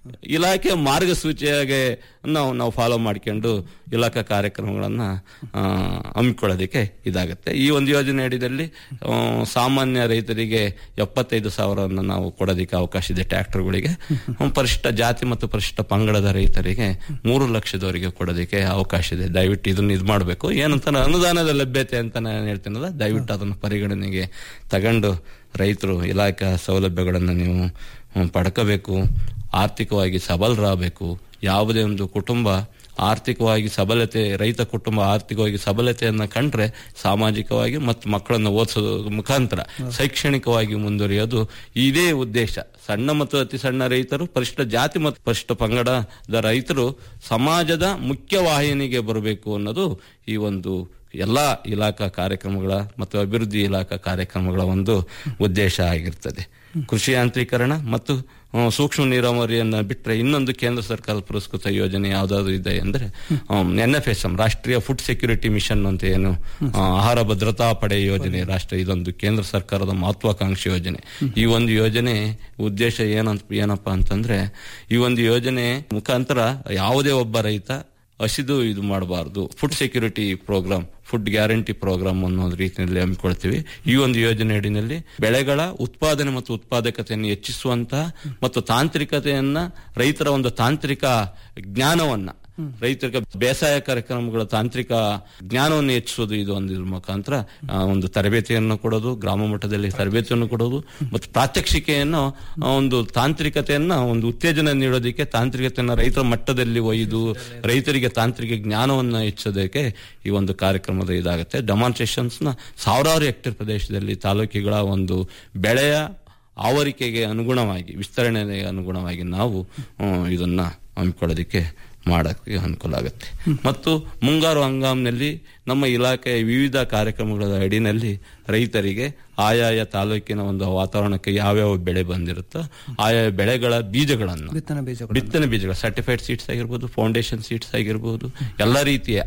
Speaker 7: ಇಲಾಖೆ ಮಾರ್ಗಸೂಚಿಯಾಗೆ ನಾವು ನಾವು ಫಾಲೋ ಮಾಡ್ಕೊಂಡು ಇಲಾಖಾ ಕಾರ್ಯಕ್ರಮಗಳನ್ನ ಆ, ಹಮ್ಮಿಕೊಳ್ಳೋದಕ್ಕೆ ಇದಾಗುತ್ತೆ ಈ ಒಂದು ಯೋಜನೆ ಅಡಿಯಲ್ಲಿ ಆ, ಸಾಮಾನ್ಯ ರೈತರಿಗೆ ಎಪ್ಪತ್ತೈದು ಸಾವಿರವನ್ನು ನಾವು ಕೊಡೋದಕ್ಕೆ ಅವಕಾಶ ಇದೆ ಟ್ರ್ಯಾಕ್ಟರ್ಗಳಿಗೆ ಪರಿಶಿಷ್ಟ ಜಾತಿ ಮತ್ತು ಪರಿಶಿಷ್ಟ ಪಂಗಡದ ರೈತರಿಗೆ ಮೂರು ಲಕ್ಷದವರೆಗೆ ಕೊಡೋದಕ್ಕೆ ಅವಕಾಶ ಇದೆ ದಯವಿಟ್ಟು ಇದನ್ನ ಇದು ಮಾಡಬೇಕು ಏನಂತ ಅನುದಾನದ ಲಭ್ಯತೆ ಅಂತ ನಾನು ಹೇಳ್ತೀನಲ್ಲ ದಯವಿಟ್ಟು ಅದನ್ನು ಪರಿಗಣನೆಗೆ ತಗೊಂಡು ರೈತರು ಇಲಾಖಾ ಸೌಲಭ್ಯಗಳನ್ನು ನೀವು ಹ್ಮ್, ಪಡ್ಕೋಬೇಕು ಆರ್ಥಿಕವಾಗಿ ಸಬಲರಾಗಬೇಕು ಯಾವುದೇ ಒಂದು ಕುಟುಂಬ ಆರ್ಥಿಕವಾಗಿ ಸಬಲತೆ ರೈತ ಕುಟುಂಬ ಆರ್ಥಿಕವಾಗಿ ಸಬಲತೆಯನ್ನ ಕಂಡ್ರೆ ಸಾಮಾಜಿಕವಾಗಿ ಮತ್ತು ಮಕ್ಕಳನ್ನು ಓದಿಸೋದು ಮುಖಾಂತರ ಶೈಕ್ಷಣಿಕವಾಗಿ ಮುಂದುವರಿಯೋದು ಇದೇ ಉದ್ದೇಶ ಸಣ್ಣ ಮತ್ತು ಅತಿ ಸಣ್ಣ ರೈತರು ಪರಿಶಿಷ್ಟ ಜಾತಿ ಮತ್ತು ಪರಿಶಿಷ್ಟ ಪಂಗಡದ ರೈತರು ಸಮಾಜದ ಮುಖ್ಯ ವಾಹಿನಿಗೆ ಬರಬೇಕು ಅನ್ನೋದು ಈ ಒಂದು ಎಲ್ಲಾ ಇಲಾಖಾ ಕಾರ್ಯಕ್ರಮಗಳ ಮತ್ತು ಅಭಿವೃದ್ಧಿ ಇಲಾಖಾ ಕಾರ್ಯಕ್ರಮಗಳ ಒಂದು ಉದ್ದೇಶ ಆಗಿರ್ತದೆ ಕೃಷಿ ಯಾಂತ್ರೀಕರಣ ಮತ್ತು ಆ, ಸೂಕ್ಷ್ಮ ನೀರಾವರಿಯನ್ನ ಬಿಟ್ಟರೆ ಇನ್ನೊಂದು ಕೇಂದ್ರ ಸರ್ಕಾರದ ಪುರಸ್ಕೃತ ಯೋಜನೆ ಯಾವ್ದಾದ್ರು ಇದೆ ಅಂದ್ರೆ ಎನ್ ಎಫ್ ಎಸ್ ಎಂ ರಾಷ್ಟ್ರೀಯ ಫುಡ್ ಸೆಕ್ಯೂರಿಟಿ ಮಿಷನ್ ಅಂತ ಏನು ಆ, ಆಹಾರ ಭದ್ರತಾ ಪಡೆ ಯೋಜನೆ ರಾಷ್ಟ್ರ ಇದೊಂದು ಕೇಂದ್ರ ಸರ್ಕಾರದ ಮಹತ್ವಾಕಾಂಕ್ಷಿ ಯೋಜನೆ ಈ ಒಂದು ಯೋಜನೆ ಉದ್ದೇಶ ಏನಂತ ಏನಪ್ಪಾ ಅಂತಂದ್ರೆ ಈ ಒಂದು ಯೋಜನೆ ಮುಖಾಂತರ ಯಾವುದೇ ಒಬ್ಬ ರೈತ ಹಸಿದು ಇದು ಮಾಡಬಾರ್ದು food security programme food guarantee programme ಅನ್ನೋದು ರೀತಿಯಲ್ಲಿ ಹಮ್ಮಿಕೊಳ್ತೀವಿ ಈ ಒಂದು ಯೋಜನೆ ಅಡಿನಲ್ಲಿ ಬೆಳೆಗಳ ಉತ್ಪಾದನೆ ಮತ್ತು ಉತ್ಪಾದಕತೆಯನ್ನು ಹೆಚ್ಚಿಸುವಂತಹ ಮತ್ತು ತಾಂತ್ರಿಕತೆಯನ್ನ ರೈತರ ಒಂದು ತಾಂತ್ರಿಕ ಜ್ಞಾನವನ್ನ ರೈತರಿಗೆ ಬೇಸಾಯ ಕಾರ್ಯಕ್ರಮಗಳ ತಾಂತ್ರಿಕ ಜ್ಞಾನವನ್ನು ಹೆಚ್ಚಿಸೋದು ಇದು ಒಂದು ಇದ್ರ ಮುಖಾಂತರ ಆ, ಒಂದು ತರಬೇತಿಯನ್ನು ಕೊಡೋದು ಗ್ರಾಮ ಮಟ್ಟದಲ್ಲಿ ತರಬೇತಿಯನ್ನು ಕೊಡೋದು ಮತ್ತು ಪ್ರಾತ್ಯಕ್ಷಿಕೆಯನ್ನು ಆ, ಒಂದು ತಾಂತ್ರಿಕತೆಯನ್ನ ಒಂದು ಉತ್ತೇಜನ ನೀಡೋದಕ್ಕೆ ತಾಂತ್ರಿಕತೆಯನ್ನ ರೈತರ ಮಟ್ಟದಲ್ಲಿ ಒಯ್ದು ರೈತರಿಗೆ ತಾಂತ್ರಿಕ ಜ್ಞಾನವನ್ನು ಹೆಚ್ಚೋದಕ್ಕೆ ಈ ಒಂದು ಕಾರ್ಯಕ್ರಮದ ಇದಾಗುತ್ತೆ ಡೆಮಾನ್ಸ್ಟ್ರೇಷನ್ಸ್ ನ ಸಾವಿರಾರು ಹೆಕ್ಟೇರ್ ಪ್ರದೇಶದಲ್ಲಿ ತಾಲೂಕಿಗಳ ಒಂದು ಬೆಳೆಯ ಆವರಿಕೆಗೆ ಅನುಗುಣವಾಗಿ ವಿಸ್ತರಣೆಗೆ ಅನುಗುಣವಾಗಿ ನಾವು ಆ, ಇದನ್ನ ಹಮ್ಮಿಕೊಳ್ಳೋದಕ್ಕೆ ಮಾಡಕ್ಕೆ ಅನುಕೂಲ ಆಗುತ್ತೆ ಮತ್ತು ಮುಂಗಾರು ಹಂಗಾಮಿನಲ್ಲಿ ನಮ್ಮ ಇಲಾಖೆಯ ವಿವಿಧ ಕಾರ್ಯಕ್ರಮಗಳ ಅಡಿನಲ್ಲಿ ರೈತರಿಗೆ ಆಯಾಯ ತಾಲೂಕಿನ ಒಂದು ವಾತಾವರಣಕ್ಕೆ ಯಾವ್ಯಾವ ಬೆಳೆ ಬಂದಿರುತ್ತೋ ಆಯಾ ಬೆಳೆಗಳ ಬೀಜಗಳನ್ನು
Speaker 6: ಬಿತ್ತನೆ ಬೀಜಗಳು
Speaker 7: ಬಿತ್ತನೆ ಬೀಜಗಳು ಸರ್ಟಿಫೈಡ್ ಸೀಡ್ಸ್ ಆಗಿರ್ಬೋದು ಫೌಂಡೇಶನ್ ಸೀಡ್ಸ್ ಆಗಿರ್ಬೋದು ಎಲ್ಲ ರೀತಿಯ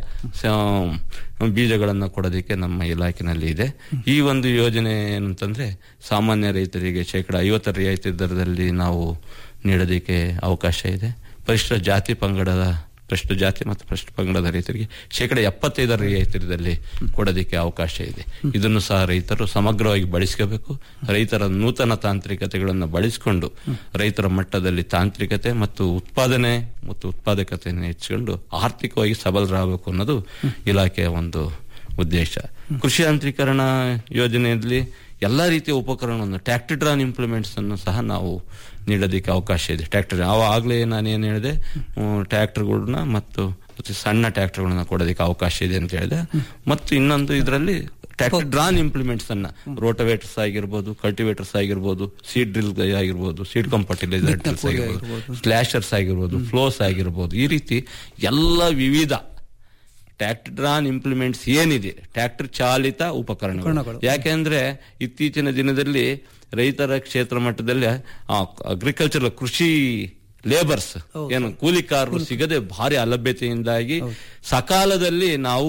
Speaker 7: ಸ- ಬೀಜಗಳನ್ನು ಕೊಡೋದಕ್ಕೆ ನಮ್ಮ ಇಲಾಖೆನಲ್ಲಿ ಇದೆ ಈ ಒಂದು ಯೋಜನೆ ಏನಂತಂದ್ರೆ ಸಾಮಾನ್ಯ ರೈತರಿಗೆ ಶೇಕಡ ಐವತ್ತರ ರಿಯಾಯಿತಿ ದರದಲ್ಲಿ ನಾವು ನೀಡೋದಕ್ಕೆ ಅವಕಾಶ ಇದೆ ಪರಿಶಿಷ್ಟ ಜಾತಿ ಪಂಗಡದ ಪರಿಶಿಷ್ಟ ಜಾತಿ ಮತ್ತು ಪರಿಶಿಷ್ಟ ಪಂಗಡದ ರೈತರಿಗೆ ಶೇಕಡ ಎಪ್ಪತ್ತೈದರ ರಿಯಾಯಿತಿ ದರದಲ್ಲಿ ಕೊಡೋದಕ್ಕೆ ಅವಕಾಶ ಇದೆ ಇದನ್ನು ಸಹ ರೈತರು ಸಮಗ್ರವಾಗಿ ಬಳಸ್ಕೋಬೇಕು ರೈತರ ನೂತನ ತಾಂತ್ರಿಕತೆಗಳನ್ನು ಬಳಸಿಕೊಂಡು ರೈತರ ಮಟ್ಟದಲ್ಲಿ ತಾಂತ್ರಿಕತೆ ಮತ್ತು ಉತ್ಪಾದನೆ ಮತ್ತು ಉತ್ಪಾದಕತೆಯನ್ನು ಹೆಚ್ಚಿಕೊಂಡು ಆರ್ಥಿಕವಾಗಿ ಸಬಲರಾಗಬೇಕು ಅನ್ನೋದು ಇಲಾಖೆಯ ಒಂದು ಉದ್ದೇಶ ಕೃಷಿ ಯಾಂತ್ರೀಕರಣ ಯೋಜನೆಯಲ್ಲಿ ಎಲ್ಲಾ ರೀತಿಯ ಉಪಕರಣವನ್ನು ಟ್ಯಾಕ್ಟರ್ ಡ್ರಾನ್ ಇಂಪ್ಲಿಮೆಂಟ್ಸ್ ಅನ್ನು ಸಹ ನಾವು ನೀಡೋದಕ್ಕೆ ಅವಕಾಶ ಇದೆ ಟ್ರ್ಯಾಕ್ಟರ್ ಆಗಲೇ ನಾನೇನು ಹೇಳಿದೆ ಟ್ರ್ಯಾಕ್ಟರ್ಗಳನ್ನ ಮತ್ತು ಮತ್ತೆ ಸಣ್ಣ ಟ್ರ್ಯಾಕ್ಟರ್ಗಳನ್ನ ಕೊಡೋದಕ್ಕೆ ಅವಕಾಶ ಇದೆ ಅಂತ ಹೇಳಿದೆ ಮತ್ತು ಇನ್ನೊಂದು ಇದರಲ್ಲಿ ಟ್ರ್ಯಾಕ್ಟರ್ ಡ್ರಾನ್ ಇಂಪ್ಲಿಮೆಂಟ್ಸ್ ಅನ್ನ ರೋಟೋವೇಟರ್ಸ್ ಆಗಿರ್ಬೋದು ಕಲ್ಟಿವೇಟರ್ಸ್ ಆಗಿರ್ಬೋದು ಸೀಡ್ ಡ್ರಿಲ್ ಆಗಿರ್ಬೋದು ಸೀಡ್ ಕಂಪರ್ಟಿಲೈಸರ್ ಡ್ರಿಲ್ಸ್ ಆಗಿರ್ಬೋದು ಸ್ಲಾಶರ್ಸ್ ಆಗಿರ್ಬೋದು ಫ್ಲೋಸ್ ಆಗಿರ್ಬೋದು ಈ ರೀತಿ ಎಲ್ಲ ವಿವಿಧ ಟ್ರ್ಯಾಕ್ಟರ್ ಡ್ರಾನ್ ಇಂಪ್ಲಿಮೆಂಟ್ಸ್ ಏನಿದೆ ಟ್ರ್ಯಾಕ್ಟರ್ ಚಾಲಿತ ಉಪಕರಣಗಳು ಯಾಕೆಂದ್ರೆ ಇತ್ತೀಚಿನ ದಿನದಲ್ಲಿ ರೈತರ ಕ್ಷೇತ್ರ ಮಟ್ಟದಲ್ಲಿ ಅಗ್ರಿಕಲ್ಚರ್ ಕೃಷಿ ಲೇಬರ್ಸ್ ಏನು ಕೂಲಿಕಾರರು ಸಿಗದೆ ಭಾರಿ ಅಲಭ್ಯತೆಯಿಂದಾಗಿ ಸಕಾಲದಲ್ಲಿ ನಾವು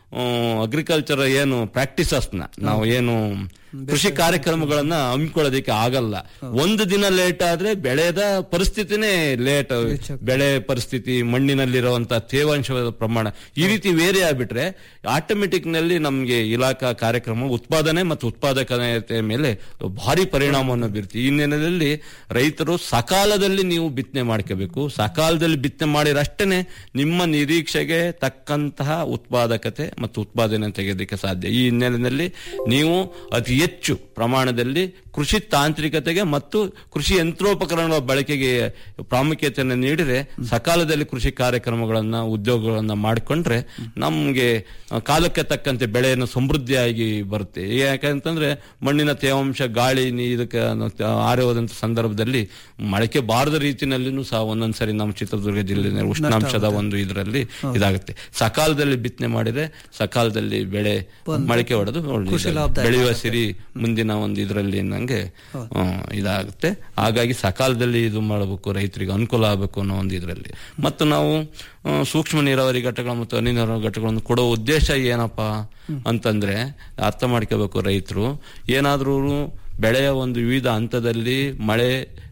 Speaker 7: ಅಗ್ರಿಕಲ್ಚರ್ ಏನು ಪ್ರಾಕ್ಟೀಸಸ್ ನ ನಾವು ಏನು ಕೃಷಿ ಕಾರ್ಯಕ್ರಮಗಳನ್ನ ಹಮ್ಮಿಕೊಳ್ಳೋದಕ್ಕೆ ಆಗಲ್ಲ ಒಂದು ದಿನ ಲೇಟ್ ಆದ್ರೆ ಬೆಳೆದ ಪರಿಸ್ಥಿತಿನೇ ಲೇಟ್ ಬೆಳೆ ಪರಿಸ್ಥಿತಿ ಮಣ್ಣಿನಲ್ಲಿರುವಂತಹ ತೇವಾಂಶದ ಪ್ರಮಾಣ ಈ ರೀತಿ ವೇರಿ ಆಗ್ಬಿಟ್ರೆ ಆಟೋಮೆಟಿಕ್ ನಲ್ಲಿ ನಮ್ಗೆ ಇಲಾಖಾ ಕಾರ್ಯಕ್ರಮ ಉತ್ಪಾದನೆ ಮತ್ತು ಉತ್ಪಾದಕತೆ ಮೇಲೆ ಭಾರಿ ಪರಿಣಾಮವನ್ನು ಬೀರ್ತಿ ಈ ನೆಲೆಯಲ್ಲಿ ರೈತರು ಸಕಾಲದಲ್ಲಿ ನೀವು ಬಿತ್ತನೆ ಮಾಡ್ಕೋಬೇಕು ಸಕಾಲದಲ್ಲಿ ಬಿತ್ತನೆ ಮಾಡಿರಷ್ಟೇನೆ ನಿಮ್ಮ ನಿರೀಕ್ಷೆಗೆ ತಕ್ಕಂತಹ ಉತ್ಪಾದಕತೆ ಮತ್ತು ಉತ್ಪಾದನೆ ತೆಗೆಯೋದಕ್ಕೆ ಸಾಧ್ಯ ಈ ಹಿನ್ನೆಲೆಯಲ್ಲಿ ನೀವು ಅತಿ ಹೆಚ್ಚು ಪ್ರಮಾಣದಲ್ಲಿ ಕೃಷಿ ತಾಂತ್ರಿಕತೆಗೆ ಮತ್ತು ಕೃಷಿ ಯಂತ್ರೋಪಕರಣಗಳ ಬಳಕೆಗೆ ಪ್ರಾಮುಖ್ಯತೆಯನ್ನು ನೀಡಿದ್ರೆ ಸಕಾಲದಲ್ಲಿ ಕೃಷಿ ಕಾರ್ಯಕ್ರಮಗಳನ್ನ ಉದ್ಯೋಗಗಳನ್ನ ಮಾಡಿಕೊಂಡ್ರೆ ನಮ್ಗೆ ಕಾಲಕ್ಕೆ ತಕ್ಕಂತೆ ಬೆಳೆಯನ್ನು ಸಮೃದ್ಧಿಯಾಗಿ ಬರುತ್ತೆ ಯಾಕಂತಂದ್ರೆ ಮಣ್ಣಿನ ತೇವಾಂಶ ಗಾಳಿ ನೀ- ಇದಕ್ಕೆ ಆರೆ ಹೋದಂತ ಸಂದರ್ಭದಲ್ಲಿ ಮೊಳಕೆ ಬಾರದ ರೀತಿಯಲ್ಲಿನೂ ಸಹ ಒಂದೊಂದ್ಸರಿ ನಮ್ಮ ಚಿತ್ರದುರ್ಗ ಜಿಲ್ಲೆ ಉಷ್ಣಾಂಶದ ಒಂದು ಇದರಲ್ಲಿ ಇದಾಗುತ್ತೆ ಸಕಾಲದಲ್ಲಿ ಬಿತ್ತನೆ ಮಾಡಿದ್ರೆ ಸಕಾಲದಲ್ಲಿ ಬೆಳೆ ಮೊಳಕೆ ಹೊಡೆದು ಒಳ್ಳೆ
Speaker 6: ಕೃಷಿ
Speaker 7: ಇದಾಗುತ್ತೆ.
Speaker 6: ಲಾಭದಾಯಕ
Speaker 7: ಬೆಳೆಯುವ ಸಿರಿ ಮುಂದಿನ ಒಂದು ಇದರಲ್ಲಿ ನಂಗೆ ಆ, ಇದಾಗುತ್ತೆ ಹಾಗಾಗಿ ಸಕಾಲದಲ್ಲಿ ಇದು ಮಾಡಬೇಕು ರೈತರಿಗೆ ಅನುಕೂಲ ಆಗಬೇಕು ಅನ್ನೋ ಒಂದು ಇದರಲ್ಲಿ ಮತ್ತು ನಾವು ಆ, ಸೂಕ್ಷ್ಮ ನೀರಾವರಿ ಘಟಕಗಳು ಮತ್ತು ಹನಿ ನೀರಾವರಿ ಘಟಕಗಳನ್ನು ಕೊಡೋ ಉದ್ದೇಶ ಏನಪ್ಪಾ ಅಂತಂದ್ರೆ ಅರ್ಥ ಮಾಡ್ಕೋಬೇಕು ರೈತರು ಏನಾದ್ರೂ ಬೆಳೆಯ ಒಂದು ವಿವಿಧ ಹಂತದಲ್ಲಿ ಮಳೆ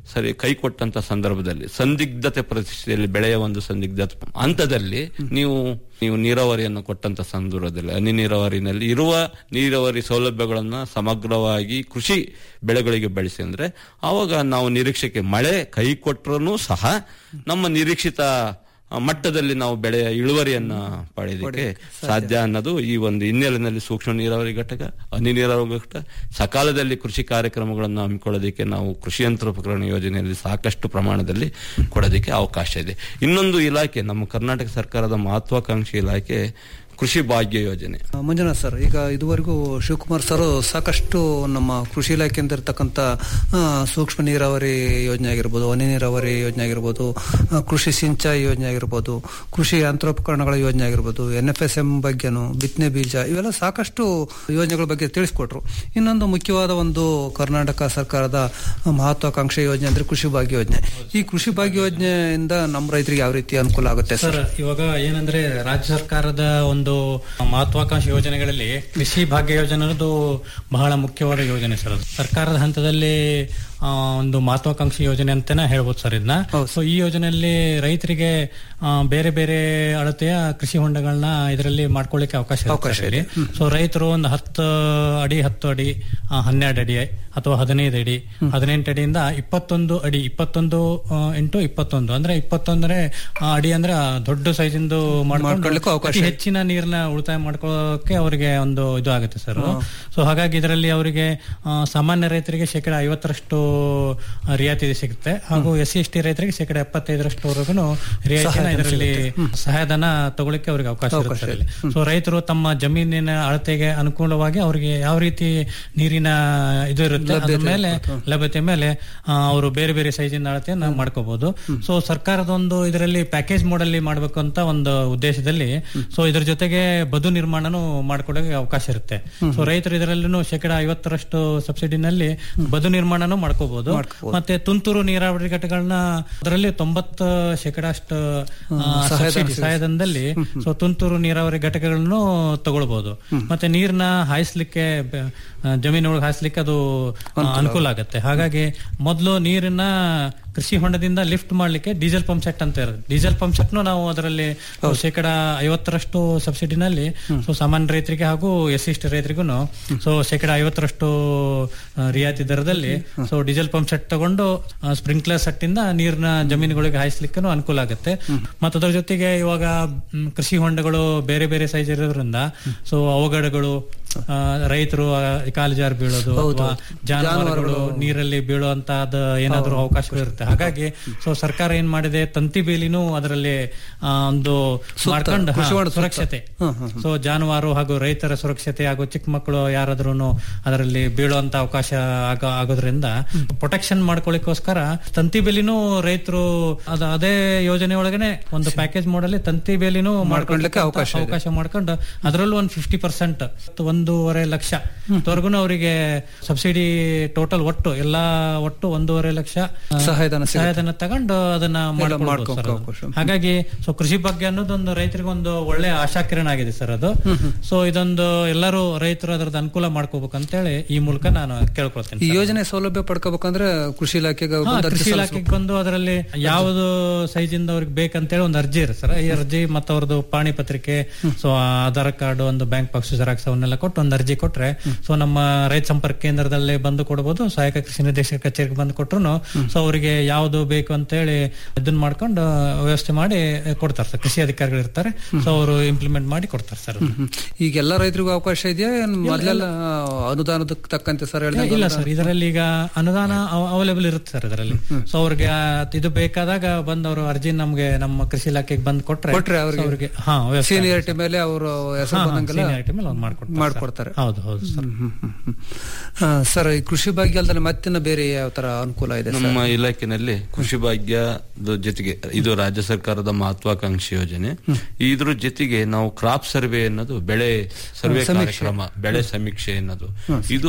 Speaker 7: ಸರಿ ಕೈ ಕೊಟ್ಟಂತ ಸಂದರ್ಭದಲ್ಲಿ ಸಂದಿಗ್ಧತೆ ಪರಿಸ್ಥಿತಿಯಲ್ಲಿ ಬೆಳೆಯ ಒಂದು ಸಂದಿಗ್ಧತೆ ಹಂತದಲ್ಲಿ ನೀವು ನೀವು ನೀರಾವರಿಯನ್ನು ಕೊಟ್ಟಂತ ಸಂದರ್ಭದಲ್ಲಿ ಹನಿ ನೀರಾವರಿನಲ್ಲಿ ಇರುವ ನೀರಾವರಿ ಸೌಲಭ್ಯಗಳನ್ನ ಸಮಗ್ರವಾಗಿ ಕೃಷಿ ಬೆಳೆಗಳಿಗೆ ಬೆಳೆಸಿ ಅಂದ್ರೆ ಆವಾಗ ನಾವು ನಿರೀಕ್ಷೆಗೆ ಮಳೆ ಕೈ ಕೊಟ್ಟರೂ ಸಹ ನಮ್ಮ ನಿರೀಕ್ಷಿತ ಆ, ಮಟ್ಟದಲ್ಲಿ ನಾವು ಬೆಳೆಯ ಇಳುವರಿಯನ್ನ ಪಡೆಯೋದಕ್ಕೆ ಸಾಧ್ಯ ಅನ್ನೋದು ಈ ಒಂದು ಹಿನ್ನೆಲೆಯಲ್ಲಿ ಸೂಕ್ಷ್ಮ ನೀರಾವರಿ ಘಟಕ ಹನಿ ನೀರಾವರಿ ಘಟಕ ಸಕಾಲದಲ್ಲಿ ಕೃಷಿ ಕಾರ್ಯಕ್ರಮಗಳನ್ನು ಹಮ್ಮಿಕೊಳ್ಳೋದಕ್ಕೆ ನಾವು ಕೃಷಿ ಯಂತ್ರೋಪಕರಣ ಯೋಜನೆಯಲ್ಲಿ ಸಾಕಷ್ಟು ಪ್ರಮಾಣದಲ್ಲಿ ಕೊಡೋದಕ್ಕೆ ಅವಕಾಶ ಇದೆ ಇನ್ನೊಂದು ಇಲಾಖೆ ನಮ್ಮ ಕರ್ನಾಟಕ ಸರ್ಕಾರದ ಮಹತ್ವಾಕಾಂಕ್ಷಿ ಇಲಾಖೆ ಕೃಷಿ ಭಾಗ್ಯ ಯೋಜನೆ
Speaker 6: ಆ, ಮಂಜುನಾಥ್ ಸರ್ ಈಗ ಇದುವರೆಗೂ ಶಿವಕುಮಾರ್ ಸರ್ ಸಾಕಷ್ಟು ನಮ್ಮ ಕೃಷಿ ಇಲಾಖೆಯಿಂದ ಇರ್ತಕ್ಕಂಥ ಆ, ಸೂಕ್ಷ್ಮ ನೀರಾವರಿ ಯೋಜನೆ ಆಗಿರ್ಬೋದು ಹನಿ ನೀರಾವರಿ ಯೋಜನೆ ಆಗಿರ್ಬೋದು ಆ, ಕೃಷಿ ಸಿಂಚಾಯಿ ಯೋಜನೆ ಆಗಿರ್ಬೋದು ಕೃಷಿ ಯಂತ್ರೋಪಕರಣಗಳ ಯೋಜನೆ ಆಗಿರ್ಬೋದು ಎನ್ ಎಫ್ ಎಸ್ ಎಂ ಬಗ್ಗೆನು ಬಿತ್ತನೆ ಬೀಜ ಇವೆಲ್ಲ ಸಾಕಷ್ಟು ಯೋಜನೆಗಳ ಬಗ್ಗೆ ತಿಳಿಸ್ಕೊಟ್ರು ಇನ್ನೊಂದು ಮುಖ್ಯವಾದ ಒಂದು ಕರ್ನಾಟಕ ಸರ್ಕಾರದ ಮಹತ್ವಾಕಾಂಕ್ಷೆ ಯೋಜನೆ ಅಂದ್ರೆ ಕೃಷಿ ಭಾಗ್ಯ ಯೋಜನೆ ಈ ಕೃಷಿ ಭಾಗ್ಯ ಯೋಜನೆಯಿಂದ ನಮ್ಮ ರೈತರಿಗೆ ಯಾವ ರೀತಿ ಅನುಕೂಲ ಆಗುತ್ತೆ ಸರ್
Speaker 8: ಸರ್ ಇವಾಗ ಏನಂದ್ರೆ ರಾಜ್ಯ ಸರ್ಕಾರದ ಒಂದು ಮಹತ್ವಾಕಾಂಕ್ಷಿ ಯೋಜನೆಗಳಲ್ಲಿ ಕೃಷಿ ಭಾಗ್ಯ ಯೋಜನೆ ಅನ್ನೋದು ಬಹಳ ಮುಖ್ಯವಾದ ಯೋಜನೆ ಸರ್ ಅದು ಸರ್ಕಾರದ ಹಂತದಲ್ಲಿ ಆ, ಒಂದು ಮಹತ್ವಾಕಾಂಕ್ಷಿ ಯೋಜನೆ ಅಂತಾನೆ ಹೇಳ್ಬೋದು ಸರ್ ಇದನ್ನ ಸೊ ಈ ಯೋಜನೆಯಲ್ಲಿ ರೈತರಿಗೆ ಆ, ಬೇರೆ ಬೇರೆ ಅಳತೆಯ ಕೃಷಿ ಹೊಂಡಗಳನ್ನ ಇದರಲ್ಲಿ ಮಾಡ್ಕೊಳ್ಳಿಕ್ಕೆ ಅವಕಾಶ
Speaker 6: ಅವಕಾಶ
Speaker 8: ಇದೆ ಸೊ ರೈತರು ಒಂದು ಹತ್ತು ಅಡಿ ಹತ್ತು ಅಡಿ ಆ, ಹನ್ನೆರಡು ಅಡಿ ಅಥವಾ ಹದಿನೈದು ಅಡಿ ಹದಿನೆಂಟು ಅಡಿಯಿಂದ ಇಪ್ಪತ್ತೊಂದು ಅಡಿ ಇಪ್ಪತ್ತೊಂದು ಆ, ಇಂಟು ಇಪ್ಪತ್ತೊಂದು ಅಂದ್ರೆ ಇಪ್ಪತ್ತೊಂದರೆ ಆ, ಅಡಿ ಅಂದ್ರೆ ಆ ದೊಡ್ಡ ಸೈಜಿಂದು
Speaker 6: ಮಾಡ್ಕೊಳ್ಳಿಕ್ಕೂ ಅವಕಾಶ
Speaker 8: ಅತಿ ಹೆಚ್ಚಿನ ನೀರನ್ನ ಉಳಿತಾಯ ಮಾಡ್ಕೊಳ್ಳೋಕೆ ಅವರಿಗೆ ಒಂದು ಇದು ಆಗುತ್ತೆ ಸರ್ ಸೊ ಹಾಗಾಗಿ ಇದರಲ್ಲಿ ಅವರಿಗೆ ಆ, ಸಾಮಾನ್ಯ ರೈತರಿಗೆ ಶೇಕಡ ಐವತ್ತರಷ್ಟು ರಿಯಾಯಿತಿ ಸಿಗುತ್ತೆ ಹಾಗೂ ಎಸ್ ಸಿ ಎಸ್ ಟಿ ರೈತರಿಗೆ ಶೇಕಡ ಎಪ್ಪತ್ತೈದರಷ್ಟುವರೆಗೂ ರಿಯಾಯಿತಿನ ಇದರಲ್ಲಿ ಸಹಾಯಧನ ತಗೊಳ್ಳಿಕ್ಕೆ ಅವರಿಗೆ ಅವಕಾಶ ಇರುತ್ತೆ ಇದರಲ್ಲಿ. ಸೊ ರೈತರು ತಮ್ಮ ಜಮೀನಿನ ಅಳತೆಗೆ ಅನುಕೂಲವಾಗಿ ಅವರಿಗೆ ಯಾವ ರೀತಿ ನೀರಿನ ಇದು ಇರುತ್ತೆ ಅದ್ರ ಮೇಲೆ ಲಭ್ಯತೆ ಮೇಲೆ ಆ, ಅವರು ಬೇರೆ ಬೇರೆ ಸೈಜಿನ ಅಳತೆಯನ್ನ ಮಾಡ್ಕೋಬಹುದು ಸೊ ಸರ್ಕಾರದ ಒಂದು ಇದರಲ್ಲಿ ಪ್ಯಾಕೇಜ್ ಮೋಡಲ್ಲಿ ಮಾಡಬೇಕು ಅಂತ ಒಂದು ಉದ್ದೇಶದಲ್ಲಿ ಸೊ ಇದ್ರ ಜೊತೆಗೆ ಬದು ನಿರ್ಮಾಣನೂ ಮಾಡ್ಕೊಡೋಕೆ ಅವಕಾಶ ಇರುತ್ತೆ ಸೊ ರೈತರು ಇದರಲ್ಲೂ ಶೇಕಡ ಐವತ್ತರಷ್ಟು ಸಬ್ಸಿಡಿನಲ್ಲಿ ಬದು ನಿರ್ಮಾಣನೂ ಮಾಡ್ಕೋಬಹುದು ಮತ್ತೆ ತುಂತುರು ನೀರಾವರಿ ಘಟಕಗಳನ್ನ ಅದರಲ್ಲಿ ತೊಂಬತ್ತು ಶೇಕಡ ಅಷ್ಟು ಸಬ್ಸಿಡಿ ಸಹಾಯಧನದಲ್ಲಿ ಸೊ ತುಂತುರು ನೀರಾವರಿ ಘಟಕಗಳನ್ನು ತಗೊಳ್ಬಹುದು ಮತ್ತೆ ನೀರ್ನ ಹಾಯಿಸ್ಲಿಕ್ಕೆ ಬೆ- ಆ, ಜಮೀನೊಳಗೆ ಹಾಯಿಸ್ಲಿಕ್ಕೆ ಅದು ಆ, ಅನುಕೂಲ ಆಗುತ್ತೆ ಹಾಗಾಗಿ ಮೊದಲು ನೀರನ್ನ ಕೃಷಿ ಹೊಂಡದಿಂದ ಲಿಫ್ಟ್ ಮಾಡ್ಲಿಕ್ಕೆ ಡೀಸೆಲ್ ಪಂಪ್ ಸೆಟ್ ಅಂತ ಇರುತ್ತೆ ಡೀಸೆಲ್ ಪಂಪ್ ಸೆಟ್ ನಾವು ಅದರಲ್ಲಿ ಶೇಕಡ ಐವತ್ತರಷ್ಟು ಸಬ್ಸಿಡಿನಲ್ಲಿ ಸೊ ಸಾಮಾನ್ಯ ರೈತರಿಗೆ ಹಾಗೂ ಎಸ್ ಸಿ ರೈತರಿಗೂ ಸೊ ಶೇಕಡ ಐವತ್ತರಷ್ಟು ಆ, ರಿಯಾಯಿತಿ ದರದಲ್ಲಿ ಸೊ ಡೀಸೆಲ್ ಪಂಪ್ ಸೆಟ್ ತಗೊಂಡು ಸ್ಪ್ರಿಂಕ್ಲರ್ ಸೆಟ್ ಇಂದ ನೀರ್ನ ಜಮೀನುಗಳಿಗೆ ಹಾಯಿಸ್ಲಿಕ್ಕೂ ಅನುಕೂಲ ಆಗುತ್ತೆ ಮತ್ತು ಅದರ ಜೊತೆಗೆ ಇವಾಗ ಮ್, ಕೃಷಿ ಹೊಂಡಗಳು ಬೇರೆ ಬೇರೆ ಸೈಜ್ ಇರೋದ್ರಿಂದ ಸೊ ಅವಘಡಗಳು ಆ, ರೈತರು ಆ, ಕಾಲು ಜಾರ್ ಬೀಳೋದು ಅಥವಾ ಜಾನುವಾರುಗಳು ನೀರಲ್ಲಿ ಬೀಳುವಂತ ಏನಾದ್ರೂ ಅವಕಾಶಗಳು ಇರುತ್ತೆ ಹಾಗಾಗಿ ಸೊ ಸರ್ಕಾರ ಏನ್ ಮಾಡಿದೆ ತಂತಿ ಬೇಲಿನೂ ಅದರಲ್ಲಿ ಆ, ಒಂದು ಮಾಡ್ಕೊಂಡು ಹಾ, ಸುರಕ್ಷತೆ ಸೊ ಜಾನುವಾರು ಹಾಗೂ ರೈತರ ಸುರಕ್ಷತೆ ಹಾಗೂ ಚಿಕ್ಕ ಮಕ್ಕಳು ಯಾರಾದ್ರೂ ಅದರಲ್ಲಿ ಬೀಳುವಂತ ಅವಕಾಶ ಆಗ- ಆಗೋದ್ರಿಂದ ಪ್ರೊಟೆಕ್ಷನ್ ಮಾಡ್ಕೊಳ್ಳಿಕ್ಕೋಸ್ಕರ ತಂತಿ ಬೇಲಿನೂ ರೈತರು ಅದ ಅದೇ ಯೋಜನೆ ಒಳಗನೆ ಒಂದು ಪ್ಯಾಕೇಜ್ ಮಾಡಲಿ ತಂತಿ ಬೇಲಿನೂ ಮಾಡ್ಕೊಳ್ಳಿಕ್ಕೆ ಅವಕಾಶ ಅವಕಾಶ ಮಾಡ್ಕೊಂಡು ಅದರಲ್ಲೂ ಒಂದು ಫಿಫ್ಟಿ ಪರ್ಸೆಂಟ್ ಒಂದೂವರೆ ಲಕ್ಷ ವರೆಗೂ ಅವರಿಗೆ ಸಬ್ಸಿಡಿ ಟೋಟಲ್ ಒಟ್ಟು ಎಲ್ಲಾ ಒಟ್ಟು ಒಂದೂವರೆ ಲಕ್ಷ ಆ,
Speaker 6: ಸಹಾಯಧನ ಸಿಗುತ್ತೆ.
Speaker 8: ಸಹಾಯಧನ ತಗೊಂಡು ಅದನ್ನ ಮಾಡ್ಕೊಳ್ಬೋದು
Speaker 6: ಮಾಡ್ಕೊಳಕ್ಕೆ
Speaker 8: ಸರ್ ಅದು.
Speaker 6: ಅವಕಾಶ.
Speaker 8: ಹಾಗಾಗಿ ಸೊ ಕೃಷಿ ಬಗ್ಗೆ ಅನ್ನೋದು ಒಂದು ರೈತರಿಗೆ ಒಂದು ಒಳ್ಳೆ ಆಶಾಕಿರಣ ಆಗಿದೆ ಸರ್ ಅದು ಸೊ ಇದೊಂದು ಎಲ್ಲರೂ ರೈತರು ಅದರದ ಅನುಕೂಲ ಮಾಡ್ಕೋಬೇಕು ಅಂತೇಳಿ ಈ ಮೂಲಕ ನಾನು ಕೇಳ್ಕೊಳ್ತೇನೆ
Speaker 6: ಈ
Speaker 8: ಸರ್.
Speaker 6: ಯೋಜನೆ ಸೌಲಭ್ಯ ಪಡ್ಕೋಬೇಕಂದ್ರೆ ಕೃಷಿ ಇಲಾಖೆಗೆ
Speaker 8: ಹಾ,
Speaker 6: ಬಂದು ಅರ್ಜಿ
Speaker 8: ಕೃಷಿ
Speaker 6: ಸಲ್ಲಿಸ್ಬೇಕು.
Speaker 8: ಇಲಾಖೆಗೆ ಬಂದು ಅದರಲ್ಲಿ ಯಾವುದು ಸೈಜ್ ಇಂದ ಅವ್ರಿಗೆ ಬೇಕಂತೇಳಿ ಒಂದು ಅರ್ಜಿ ಇರುತ್ತೆ ಸರ್ ಈ ಅರ್ಜಿ ಮತ್ತು ಅವ್ರದ್ದು ಪಾಣಿ ಪತ್ರಿಕೆ ಸೊ ಆಧಾರ್ ಕಾರ್ಡ್ ಒಂದು ಬ್ಯಾಂಕ್ ಪಾಕ್ಸ್ ಜೆರಾಕ್ಸ್ ಅವನ್ನೆಲ್ಲ ಕೊಟ್ಟು ಒಂದು ಅರ್ಜಿ ಕೊಟ್ರೆ ಸೊ ನಮ್ಮ ರೈತ ಸಂಪರ್ಕ ಕೇಂದ್ರದಲ್ಲಿ ಬಂದು ಕೊಡಬಹುದು ಸಹಾಯಕ ಕೃಷಿ ನಿರ್ದೇಶಕ ಕಚೇರಿಗೆ ಬಂದು ಕೊಟ್ರು ಸೊ ಅವರಿಗೆ ಯಾವುದು ಬೇಕು ಅಂತೇಳಿ ಇದನ್ನ ಮಾಡ್ಕೊಂಡು ವ್ಯವಸ್ಥೆ ಮಾಡಿ ಕೊಡ್ತಾರೆ ಸರ್ ಕೃಷಿ ಅಧಿಕಾರಿಗಳು ಇರ್ತಾರೆ ಸೊ ಅವರು ಇಂಪ್ಲಿಮೆಂಟ್ ಮಾಡಿ ಕೊಡ್ತಾರೆ ಸರ್ ಅದು.
Speaker 6: ಹ್ಮ್. ಈಗ ಎಲ್ಲ ರೈತರಿಗೂ ಅವಕಾಶ ಇದೆಯಾ ಏನ್ ಮೊದಲೆಲ್ಲ ಅನುದಾನದಕ್ಕೆ ತಕ್ಕಂತೆ ಸರ್ ಹೇಳಿದ
Speaker 8: ಇಲ್ಲ ಸರ್ ಇದರಲ್ಲಿ ಈಗ ಅನುದಾನ ಅವೈಲೇಬಲ್ ಇರುತ್ತೆ ಸರ್ ಇದರಲ್ಲಿ ಸೊ ಅವ್ರಿಗೆ ಆ ಇದು ಬೇಕಾದಾಗ ಬಂದು ಅವರು ಅರ್ಜಿ ನಮ್ಗೆ ನಮ್ಮ ಕೃಷಿ ಇಲಾಖೆಗೆ ಬಂದು ಕೊಟ್ರೆ
Speaker 6: ಕೊಟ್ರೆ
Speaker 8: so
Speaker 6: ಅವ್ರಿಗೆ
Speaker 8: ಅವ್ರಿಗೆ ಹಾ ವ್ಯವಸ್ಥೆ
Speaker 6: ಸೀನಿಯರಿಟಿ ಮೇಲೆ ಅವರು ಹೆಸರು ಬಂದಂಗೆಲ್ಲ
Speaker 8: seniority ಮೇಲೆ ಅವ್ರು ಮಾಡ್ಕೊಡ್ತಾರೆ
Speaker 6: ಮಾಡ್ಕೊಡ್ತಾರೆ
Speaker 8: ಸರ್. ಹೌದು ಹೌದು ಸರ್
Speaker 6: ಹ್ಮ್, ಹ್ಮ್, ಹ್ಮ್. ಆ, ಸರ್ ಈ ಕೃಷಿ ಭಾಗ್ಯ ಅಲ್ದೇ ಮತ್ತಿನ್ನ ಬೇರೆ ಯಾವ ತರ ಅನುಕೂಲ ಇದೆ ಸರ್
Speaker 7: ನಮ್ಮ ಇಲಾಖೆನಲ್ಲಿ ಕೃಷಿ ಭಾಗ್ಯದ ಜೊತೆಗೆ ಇದು ರಾಜ್ಯ ಸರ್ಕಾರದ ಮಹತ್ವಾಕಾಂಕ್ಷಿ ಯೋಜನೆ ಇದ್ರ ಜೊತೆಗೆ ನಾವು ಕ್ರಾಪ್ ಸರ್ವೆ ಅನ್ನೋದು ಬೆಳೆ ಸರ್ವೆ ಕಾರ್ಯಕ್ರಮ ಬೆಳೆ ಸಮೀಕ್ಷೆ ಅನ್ನೋದು ಇದು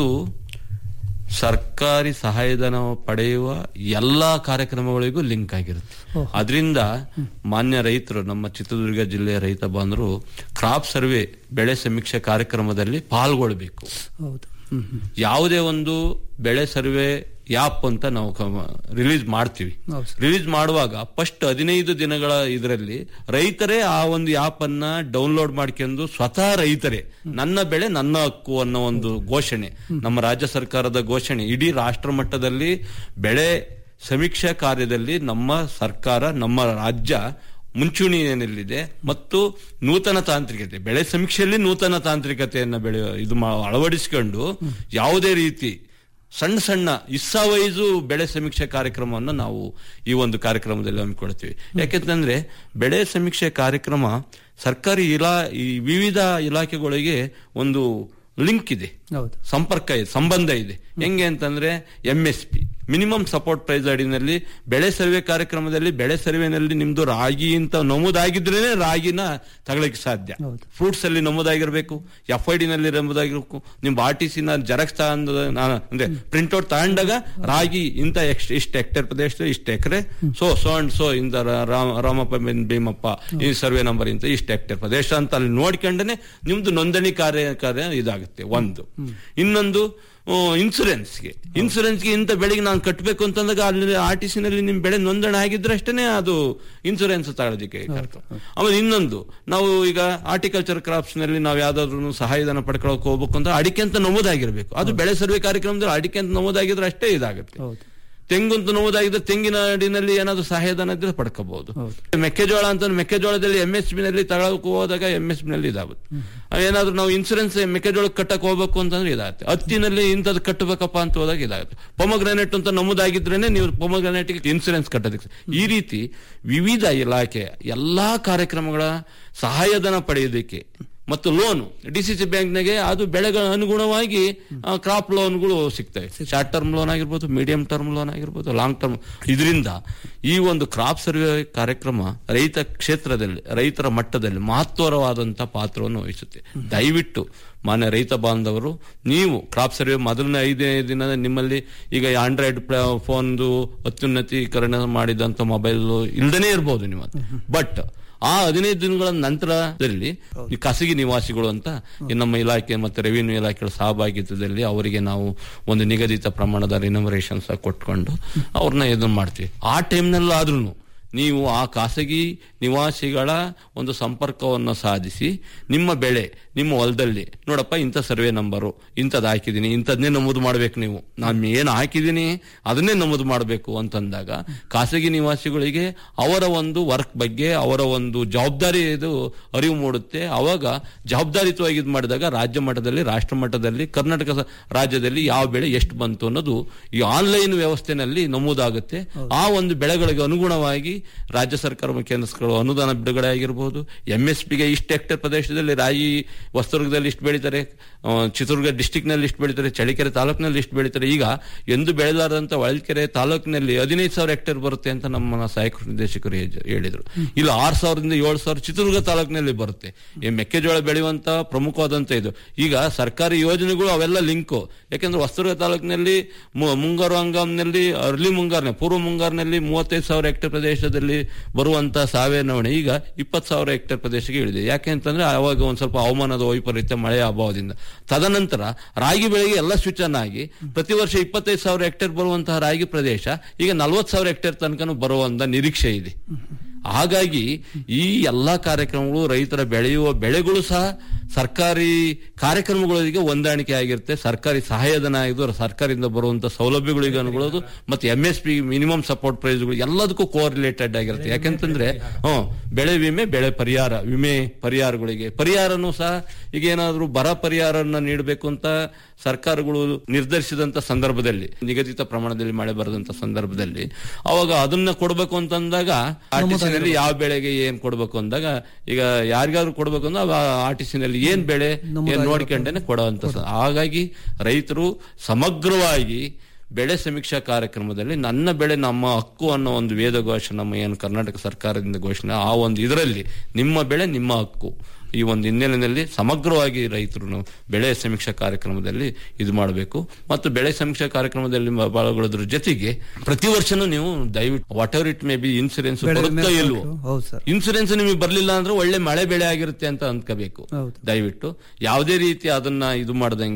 Speaker 7: ಸರ್ಕಾರಿ ಸಹಾಯಧನ ಪಡೆಯುವ ಎಲ್ಲಾ ಕಾರ್ಯಕ್ರಮಗಳಿಗೂ ಲಿಂಕ್ ಆಗಿರುತ್ತೆ ಅದರಿಂದ ಮಾನ್ಯ ರೈತರು ನಮ್ಮ ಚಿತ್ರದುರ್ಗ ಜಿಲ್ಲೆಯ ರೈತ ಬಾಂಧವರು ಕ್ರಾಪ್ ಸರ್ವೆ ಬೆಳೆ ಸಮೀಕ್ಷೆ ಕಾರ್ಯಕ್ರಮದಲ್ಲಿ ಪಾಲ್ಗೊಳ್ಬೇಕು
Speaker 6: ಹೌದು ಹ್ಮ್, ಹ್ಮ್.
Speaker 7: ಯಾವುದೇ ಒಂದು ಬೆಳೆ ಸರ್ವೆ ಆ್ಯಪ್ ಅಂತ ನಾವು ರಿಲೀಸ್ ಮಾಡ್ತೀವಿ
Speaker 6: ಹೌದು ಸರ್.
Speaker 7: ರಿಲೀಸ್ ಮಾಡುವಾಗ ಫಸ್ಟ್ ಹದಿನೈದು ದಿನಗಳ ಇದರಲ್ಲಿ ರೈತರೇ ಆ ಒಂದು ಆ್ಯಪ್ ಅನ್ನ ಡೌನ್ಲೋಡ್ ಮಾಡ್ಕೊಂಡು ಸ್ವತಃ ರೈತರೇ ನನ್ನ ಬೆಳೆ ನನ್ನ ಹಕ್ಕು ಅನ್ನೋ ಒಂದು ಘೋಷಣೆ ನಮ್ಮ ರಾಜ್ಯ ಸರ್ಕಾರದ ಘೋಷಣೆ ಇಡೀ ರಾಷ್ಟ್ರ ಮಟ್ಟದಲ್ಲಿ ಬೆಳೆ ಸಮೀಕ್ಷಾ ಕಾರ್ಯದಲ್ಲಿ ನಮ್ಮ ಸರ್ಕಾರ ನಮ್ಮ ರಾಜ್ಯ ಮುಂಚೂಣಿಯಲ್ಲಿದೆ ಮತ್ತು ನೂತನ ತಾಂತ್ರಿಕತೆ ಬೆಳೆ ಸಮೀಕ್ಷೆಯಲ್ಲಿ ನೂತನ ತಾಂತ್ರಿಕತೆಯನ್ನು ಬೆಳೆ ಇದು ಮಾ- ಅಳವಡಿಸಿಕೊಂಡು ಯಾವುದೇ ರೀತಿ ಸಣ್ಣ ಸಣ್ಣ ಇಸ್ಸಾ ವೈಸು ಬೆಳೆ ಸಮೀಕ್ಷೆ ಕಾರ್ಯಕ್ರಮವನ್ನು ನಾವು ಈ ಒಂದು ಕಾರ್ಯಕ್ರಮದಲ್ಲಿ ಹಮ್ಮಿಕೊಳ್ತೀವಿ ಯಾಕೆಂತಂದ್ರೆ ಬೆಳೆ ಸಮೀಕ್ಷೆ ಕಾರ್ಯಕ್ರಮ ಸರ್ಕಾರಿ ಇಲಾ ಈ ವಿವಿಧ ಇಲಾಖೆಗಳಿಗೆ ಒಂದು ಲಿಂಕ್ ಇದೆ
Speaker 6: ಹೌದು
Speaker 7: ಸಂಪರ್ಕ ಇದೆ ಸಂಬಂಧ ಇದೆ ಹೆಂಗೆ ಅಂತಂದ್ರೆ M S P minimum support price ಅಡಿನಲ್ಲಿ ಬೆಳೆ ಸರ್ವೆ ಕಾರ್ಯಕ್ರಮದಲ್ಲಿ ಬೆಳೆ ಸರ್ವೆನಲ್ಲಿ ನಿಮ್ದು ರಾಗಿ ಅಂತ ನಮೂದಾಗಿದ್ರೇನೆ ರಾಗಿನ ತಗೊಳಕ್ಕೆ ಸಾಧ್ಯ
Speaker 6: ಹೌದು.
Speaker 7: ಫ್ರೂಟ್ಸ್ ಅಲ್ಲಿ ನಮೂದಾಗಿರ್ಬೇಕು ಎಫ್ ಐ ಡಿ ನಲ್ಲಿ ನಮೂದಾಗಿರ್ಬೇಕು ನಿಮ್ ಆರ್ ಟಿ ಸಿ ನ ಜೆರಾಕ್ಸ್ ಅಂದ್ರೆ ಪ್ರಿಂಟ್ಔಟ್ ತಗೊಂಡಾಗ ರಾಗಿ ಇಂತ ಎಕ್ಸ್ ಇಷ್ಟು ಹೆಕ್ಟೇರ್ ಪ್ರದೇಶದಲ್ಲಿ ಇಷ್ಟು ಎಕರೆ ಸೊ ಸೊ ಅಂಡ್ ಸೊ ಇಂದ ರಾಮ ರಾಮಪ್ಪ ಬೆನ್ ಭೀಮಪ್ಪ ಈ ಸರ್ವೆ ನಂಬರ್ ಇಂತ ಇಷ್ಟು ಹೆಕ್ಟೇರ್ ಪ್ರದೇಶ ಅಂತ ಅಲ್ಲಿ ನೋಡ್ಕೊಂಡನೆ ನಿಮ್ದು ನೋಂದಣಿ ಕಾರ್ಯ ಕಾರ್ಯ ಇದಾಗುತ್ತೆ ಒಂದು ಇನ್ನೊಂದು ಇನ್ಸೂರೆನ್ಸ್ಗೆ ಇನ್ಸೂರೆನ್ಸ್ಗೆ ಇಂಥ ಬೆಳೆಗೆ ನಾನು ಕಟ್ಟಬೇಕು ಅಂತಂದಾಗ ಅಲ್ಲಿ ಆರ್ ಟಿ ನಲ್ಲಿ ನಿಮ್ ಬೆಳೆ ನೋಂದಣಿ ಆಗಿದ್ರೆ ಅಷ್ಟೇ ಅದು ಇನ್ಸೂರೆನ್ಸ್ ತಗೊಳ್ಳೋದಕ್ಕೆ ಕರ್ತವೆ ಆಮೇಲೆ ಇನ್ನೊಂದು ನಾವು ಈಗ ಆರ್ಟಿಕಲ್ಚರ್ ಕ್ರಾಪ್ಸ್ ನಲ್ಲಿ ನಾವು ಯಾವ್ದಾದ್ರು ಸಹಾಯಧನ ಪಡ್ಕೊಳಕ್ ಹೋಗ್ಬೇಕು ಅಂತ ಅಡಿಕೆ ಅಂತ ನಮೂದಾಗಿರ್ಬೇಕು ಅದು ಬೆಳೆ ಸರ್ವೆ ಕಾರ್ಯಕ್ರಮದಲ್ಲಿ ಅಡಿಕೆ ಅಂತ ನಮೂದಾಗಿದ್ರೆ ಅಷ್ಟೇ ಇದಾಗುತ್ತೆ
Speaker 6: ಹೌದು
Speaker 7: ತೆಂಗು ಅಂತ ನಮೂದಾಗಿದ್ರೆ ತೆಂಗಿನ ಅಡಿನಲ್ಲಿ ಏನಾದ್ರು ಸಹಾಯಧನ ಇದ್ರೆ ಪಡ್ಕೋಬಹುದು
Speaker 6: ಹೌದು.
Speaker 7: ಮೆಕ್ಕೆಜೋಳ ಅಂತ ಮೆಕ್ಕೆಜೋಳದಲ್ಲಿ ಎಂ ಎಸ್ ಬಿ ನಲ್ಲಿ ತಗೊಳಕ್ ಹೋದಾಗ ಎಂ ಎಸ್ ಬಿ ನಲ್ಲಿ ಇದಾಗುತ್ತೆ ಏನಾದ್ರು ನಾವು ಇನ್ಸೂರೆನ್ಸ್ ಮೆಕ್ಕೆಜೋಳ ಕಟ್ಟಕ್ ಹೋಗ್ಬೇಕು ಅಂತಂದ್ರೆ ಇದಾಗುತ್ತೆ ಹತ್ತಿನಲ್ಲಿ ಇಂಥದ್ದು ಕಟ್ಟಬೇಕಪ್ಪ ಅಂತ ಹೋದಾಗ ಇದಾಗುತ್ತೆ ಪೊಮಗ್ರಾನೇಟ್ ಅಂತ ನಮೂದಾಗಿದ್ರೇನೆ ನೀವು ಪೊಮಗ್ರಾನೇಟ್ ಇನ್ಸೂರೆನ್ಸ್ ಕಟ್ಟೋದಕ್ಕೆ ಈ ರೀತಿ ವಿವಿಧ ಇಲಾಖೆ ಎಲ್ಲಾ ಕಾರ್ಯಕ್ರಮಗಳ ಸಹಾಯಧನ ಪಡೆಯೋದಕ್ಕೆ ಮತ್ತು ಲೋನ್ ಡಿ ಸಿ ಸಿ ಬ್ಯಾಂಕ್ನಾಗೆ ಅದು ಬೆಳೆಗಳ ಅನುಗುಣವಾಗಿ ಕ್ರಾಪ್ ಲೋನ್ಗಳು ಸಿಗ್ತವೆ ಶಾರ್ಟ್ ಟರ್ಮ್ ಲೋನ್ ಆಗಿರ್ಬೋದು ಮೀಡಿಯಂ ಟರ್ಮ್ ಲೋನ್ ಆಗಿರ್ಬೋದು ಲಾಂಗ್ ಟರ್ಮ್ ಇದರಿಂದ ಈ ಒಂದು ಕ್ರಾಪ್ ಸರ್ವೆ ಕಾರ್ಯಕ್ರಮ ರೈತ ಕ್ಷೇತ್ರದಲ್ಲಿ ರೈತರ ಮಟ್ಟದಲ್ಲಿ ಮಹತ್ವರವಾದಂತ ಪಾತ್ರವನ್ನು ವಹಿಸುತ್ತೆ ದಯವಿಟ್ಟು ಮಾನ್ಯ ರೈತ ಬಾಂಧವರು ನೀವು ಕ್ರಾಪ್ ಸರ್ವೆ ಮೊದಲನೇ ಐದೇ ದಿನ ನಿಮ್ಮಲ್ಲಿ ಈಗ ಆಂಡ್ರಾಯ್ಡ್ ಫೋನ್ದು ಅತ್ಯುನ್ನತೀಕರಣ ಮಾಡಿದಂತ ಮೊಬೈಲ್ ಇಲ್ದೇನೆ ಇರ್ಬೋದು ನಿಮ್ಮ ಬಟ್ ಆ ಹದಿನೈದು ದಿನಗಳ ನಂತರದಲ್ಲಿ ಈ ಖಾಸಗಿ ನಿವಾಸಿಗಳು ಅಂತ ಈ ನಮ್ಮ ಇಲಾಖೆ ಮತ್ತೆ ರೆವಿನ್ಯೂ ಇಲಾಖೆಗಳ ಸಹಭಾಗಿತ್ವದಲ್ಲಿ ಅವರಿಗೆ ನಾವು ಒಂದು ನಿಗದಿತ ಪ್ರಮಾಣದ ರಿನಮರೇಷನ್ಸ್ ಕೊಟ್ಕೊಂಡು ಅವ್ರನ್ನ ಇದನ್ನ ಮಾಡ್ತೀವಿ ಆ ಟೈಮ್ನಲ್ಲಾದ್ರೂ ನೀವು ಆ ಖಾಸಗಿ ನಿವಾಸಿಗಳ ಒಂದು ಸಂಪರ್ಕವನ್ನು ಸಾಧಿಸಿ ನಿಮ್ಮ ಬೆಳೆ ನಿಮ್ಮ ಹೊಲದಲ್ಲಿ ನೋಡಪ್ಪ ಇಂಥ ಸರ್ವೆ ನಂಬರು ಇಂಥದ್ದು ಹಾಕಿದ್ದೀನಿ ಇಂಥದ್ನೇ ನಮೂದು ಮಾಡ್ಬೇಕು ನೀವು ನಾನು ಏನು ಹಾಕಿದ್ದೀನಿ ಅದನ್ನೇ ನಮೂದು ಮಾಡಬೇಕು ಅಂತಂದಾಗ ಖಾಸಗಿ ನಿವಾಸಿಗಳಿಗೆ ಅವರ ಒಂದು ವರ್ಕ್ ಬಗ್ಗೆ ಅವರ ಒಂದು ಜವಾಬ್ದಾರಿ ಇದು ಅರಿವು ಮೂಡುತ್ತೆ ಅವಾಗ ಜವಾಬ್ದಾರಿತವಾಗಿ ಇದು ಮಾಡಿದಾಗ ರಾಜ್ಯ ಮಟ್ಟದಲ್ಲಿ ರಾಷ್ಟ್ರ ಮಟ್ಟದಲ್ಲಿ ಕರ್ನಾಟಕ ಸ- ರಾಜ್ಯದಲ್ಲಿ ಯಾವ ಬೆಳೆ ಎಷ್ಟು ಬಂತು ಅನ್ನೋದು ಈ ಆನ್ಲೈನ್ ವ್ಯವಸ್ಥೆನಲ್ಲಿ ನಮೂದಾಗುತ್ತೆ ಆ ಒಂದು ಬೆಳೆಗಳಿಗೆ ಅನುಗುಣವಾಗಿ ರಾಜ್ಯ ಸರ್ಕಾರ ಮತ್ತು ಕೇಂದ್ರ ಸರ್ಕಾರ ಅನುದಾನ ಬಿಡುಗಡೆ ಆಗಿರ್ಬೋದು ಎಂ ಎಸ್ ಪಿಗೆ ಇಷ್ಟು ಹೆಕ್ಟೇರ್ ಪ್ರದೇಶದಲ್ಲಿ ರಾಗಿ ಹೊಸದುರ್ಗದಲ್ಲಿ ಇಷ್ಟು ಬೆಳೀತಾರೆ ಆ, ಚಿತ್ರದುರ್ಗ ಡಿಸ್ಟಿಕ್ ನಲ್ಲಿ ಇಷ್ಟು ಬೆಳೀತಾರೆ ಚಳಿಕೆರೆ ತಾಲೂಕಿನಲ್ಲಿ ಇಷ್ಟು ಬೆಳೀತಾರೆ ಈಗ ಎಂದು ಬೆಳೆದಾರಂತ ಹೊಳಲ್ಕೆರೆ ತಾಲೂಕಿನಲ್ಲಿ ಹದಿನೈದು ಸಾವಿರ ಹೆಕ್ಟೇರ್ ಬರುತ್ತೆ ಅಂತ ನಮ್ಮ ಸಹಾಯಕ ನಿರ್ದೇಶಕರು ಹೇಜ- ಹೇಳಿದ್ರು ಇಲ್ಲ ಆರು ಸಾವಿರದಿಂದ ಏಳು ಸಾವಿರ ಚಿತ್ರದುರ್ಗ ತಾಲೂಕಿನಲ್ಲಿ ಬರುತ್ತೆ ಈ ಮೆಕ್ಕೆಜೋಳ ಬೆಳೆಯುವಂತ ಪ್ರಮುಖವಾದಂತ ಇದು ಈಗ ಸರ್ಕಾರಿ ಯೋಜನೆಗಳು ಅವೆಲ್ಲ ಲಿಂಕು ಯಾಕೆಂದ್ರೆ ಹೊಸದುರ್ಗ ತಾಲೂಕಿನಲ್ಲಿ ಮು- ಮುಂಗಾರು ಹಂಗಾಮಿನಲ್ಲಿ ಅರ್ಲಿ ಮುಂಗಾರ್ನೆ ಪೂರ್ವ ಮುಂಗಾರಿನಲ್ಲಿ ಮೂವತ್ತೈದು ಸಾವಿರ ಹೆಕ್ಟೇರ್ ಪ್ರದೇಶದಲ್ಲಿ ಬರುವಂತ ಸಾವಯವ ನವಣೆ ಈಗ ಇಪ್ಪತ್ತು ಸಾವಿರ ಹೆಕ್ಟೇರ್ ಪ್ರದೇಶಕ್ಕೆ ಇಳಿದೆ ಯಾಕೆ ಅಂತಂದ್ರೆ ಅವಾಗ ಒಂದ್ ಸ್ವಲ್ಪ ಹವಾಮಾನದ ವೈಪರೀತ್ಯ ಮಳೆಯ ಅಭಾವದಿಂದ ತದನಂತರ ರಾಗಿ ಬೆಳೆಗೆ ಎಲ್ಲ ಸೂಚನೆ ಆಗಿ ಪ್ರತಿ ವರ್ಷ ಇಪ್ಪತ್ತೈದು ಸಾವಿರ ಹೆಕ್ಟೇರ್ ಬರುವಂತಹ ರಾಗಿ ಪ್ರದೇಶ ಈಗ ನಲವತ್ತು ಸಾವಿರ ಹೆಕ್ಟೇರ್ ತನಕ ಬರುವಂತ ನಿರೀಕ್ಷೆ ಇದೆ ಹಾಗಾಗಿ ಈ ಎಲ್ಲಾ ಕಾರ್ಯಕ್ರಮಗಳು ರೈತರ ಬೆಳೆಯುವ ಬೆಳೆಗಳು ಸಹ ಸರ್ಕಾರಿ ಕಾರ್ಯಕ್ರಮಗಳಿಗೆ ಹೊಂದಾಣಿಕೆ ಆಗಿರುತ್ತೆ ಸರ್ಕಾರಿ ಸಹಾಯಧನ ಆಗಿದ್ದು ಸರ್ಕಾರದಿಂದ ಬರುವಂತ ಸೌಲಭ್ಯಗಳಿಗೆ ಅನುಗುಣದು ಮತ್ತೆ M S P minimum support ಪ್ರೈಸ್ಗಳು ಎಲ್ಲದಕ್ಕೂ ಕೋರಿಲೇಟೆಡ್ ಆಗಿರುತ್ತೆ ಯಾಕೆಂತಂದ್ರೆ ಹ್ಮ್ ಬೆಳೆ ವಿಮೆ ಬೆಳೆ ಪರಿಹಾರ ವಿಮೆ ಪರಿಹಾರಗಳಿಗೆ ಪರಿಹಾರನೂ ಸಹ ಈಗ ಏನಾದ್ರು ಬರ ಪರಿಹಾರನ ನೀಡಬೇಕು ಅಂತ ಸರ್ಕಾರಗಳು ನಿರ್ಧರಿಸಿದಂತ ಸಂದರ್ಭದಲ್ಲಿ ನಿಗದಿತ ಪ್ರಮಾಣದಲ್ಲಿ ಮಳೆ ಬರದಂತ ಸಂದರ್ಭದಲ್ಲಿ ಅವಾಗ ಅದನ್ನ ಕೊಡಬೇಕು ಅಂತಂದಾಗ ಆರ್ ಟಿ ನಲ್ಲಿ ಯಾವ ಬೆಳೆಗೆ ಏನ್ ಕೊಡಬೇಕು ಅಂದಾಗ ಈಗ ಯಾರಿಗಾದ್ರು ಕೊಡಬೇಕು ಅಂದ್ರೆ ಆರ್ ಟಿ ನಲ್ಲಿ ಏನ್ ಬೆಳೆ ಏನ್ ನೋಡ್ಕೊಂಡೇನೆ ಕೊಡುವಂತ ಸ- ಹಾಗಾಗಿ ರೈತರು ಸಮಗ್ರವಾಗಿ ಬೆಳೆ ಸಮೀಕ್ಷಾ ಕಾರ್ಯಕ್ರಮದಲ್ಲಿ ನನ್ನ ಬೆಳೆ ನಮ್ಮ ಹಕ್ಕು ಅನ್ನೋ ಒಂದು ವೇದ ಘೋಷ ನಮ್ಮ ಏನು ಕರ್ನಾಟಕ ಸರ್ಕಾರದಿಂದ ಘೋಷಣೆ ಆ ಒಂದು ಇದರಲ್ಲಿ ನಿಮ್ಮ ಬೆಳೆ ನಿಮ್ಮ ಹಕ್ಕು ಈ ಒಂದು ಹಿನ್ನೆಲೆಯಲ್ಲಿ ಸಮಗ್ರವಾಗಿ ರೈತರು ಬೆಳೆ ಸಮೀಕ್ಷಾ ಕಾರ್ಯಕ್ರಮದಲ್ಲಿ ಇದು ಮಾಡಬೇಕು ಮತ್ತು ಬೆಳೆ ಸಮೀಕ್ಷಾ ಕಾರ್ಯಕ್ರಮದಲ್ಲಿ ಮ- ಪಾಲ್ಗೊಳ್ಳೋದ್ರ ಜೊತೆಗೆ ಪ್ರತಿ ವರ್ಷನೂ ನೀವು ದಯವಿಟ್ಟು whatever it may be insurance
Speaker 6: ಬೆಳೆ ವಿಮೆ
Speaker 7: ಬರುತ್ತೋ ಇಲ್ವೋ
Speaker 6: ಕೊಟ್ಟು, ಹೌದು ಸರ್
Speaker 7: ಇನ್ಸೂರೆನ್ಸ್ ನಿಮಗೆ ಬರ್ಲಿಲ್ಲ ಅಂದ್ರೆ ಒಳ್ಳೆ ಮಳೆ ಬೆಳೆ ಆಗಿರುತ್ತೆ ಅಂತ ಅನ್ಕೋಬೇಕು
Speaker 6: ಹೌದು.
Speaker 7: ದಯವಿಟ್ಟು ಯಾವುದೇ ರೀತಿ ಅದನ್ನ ಇದು ಮಾಡ್ದಂಗೆ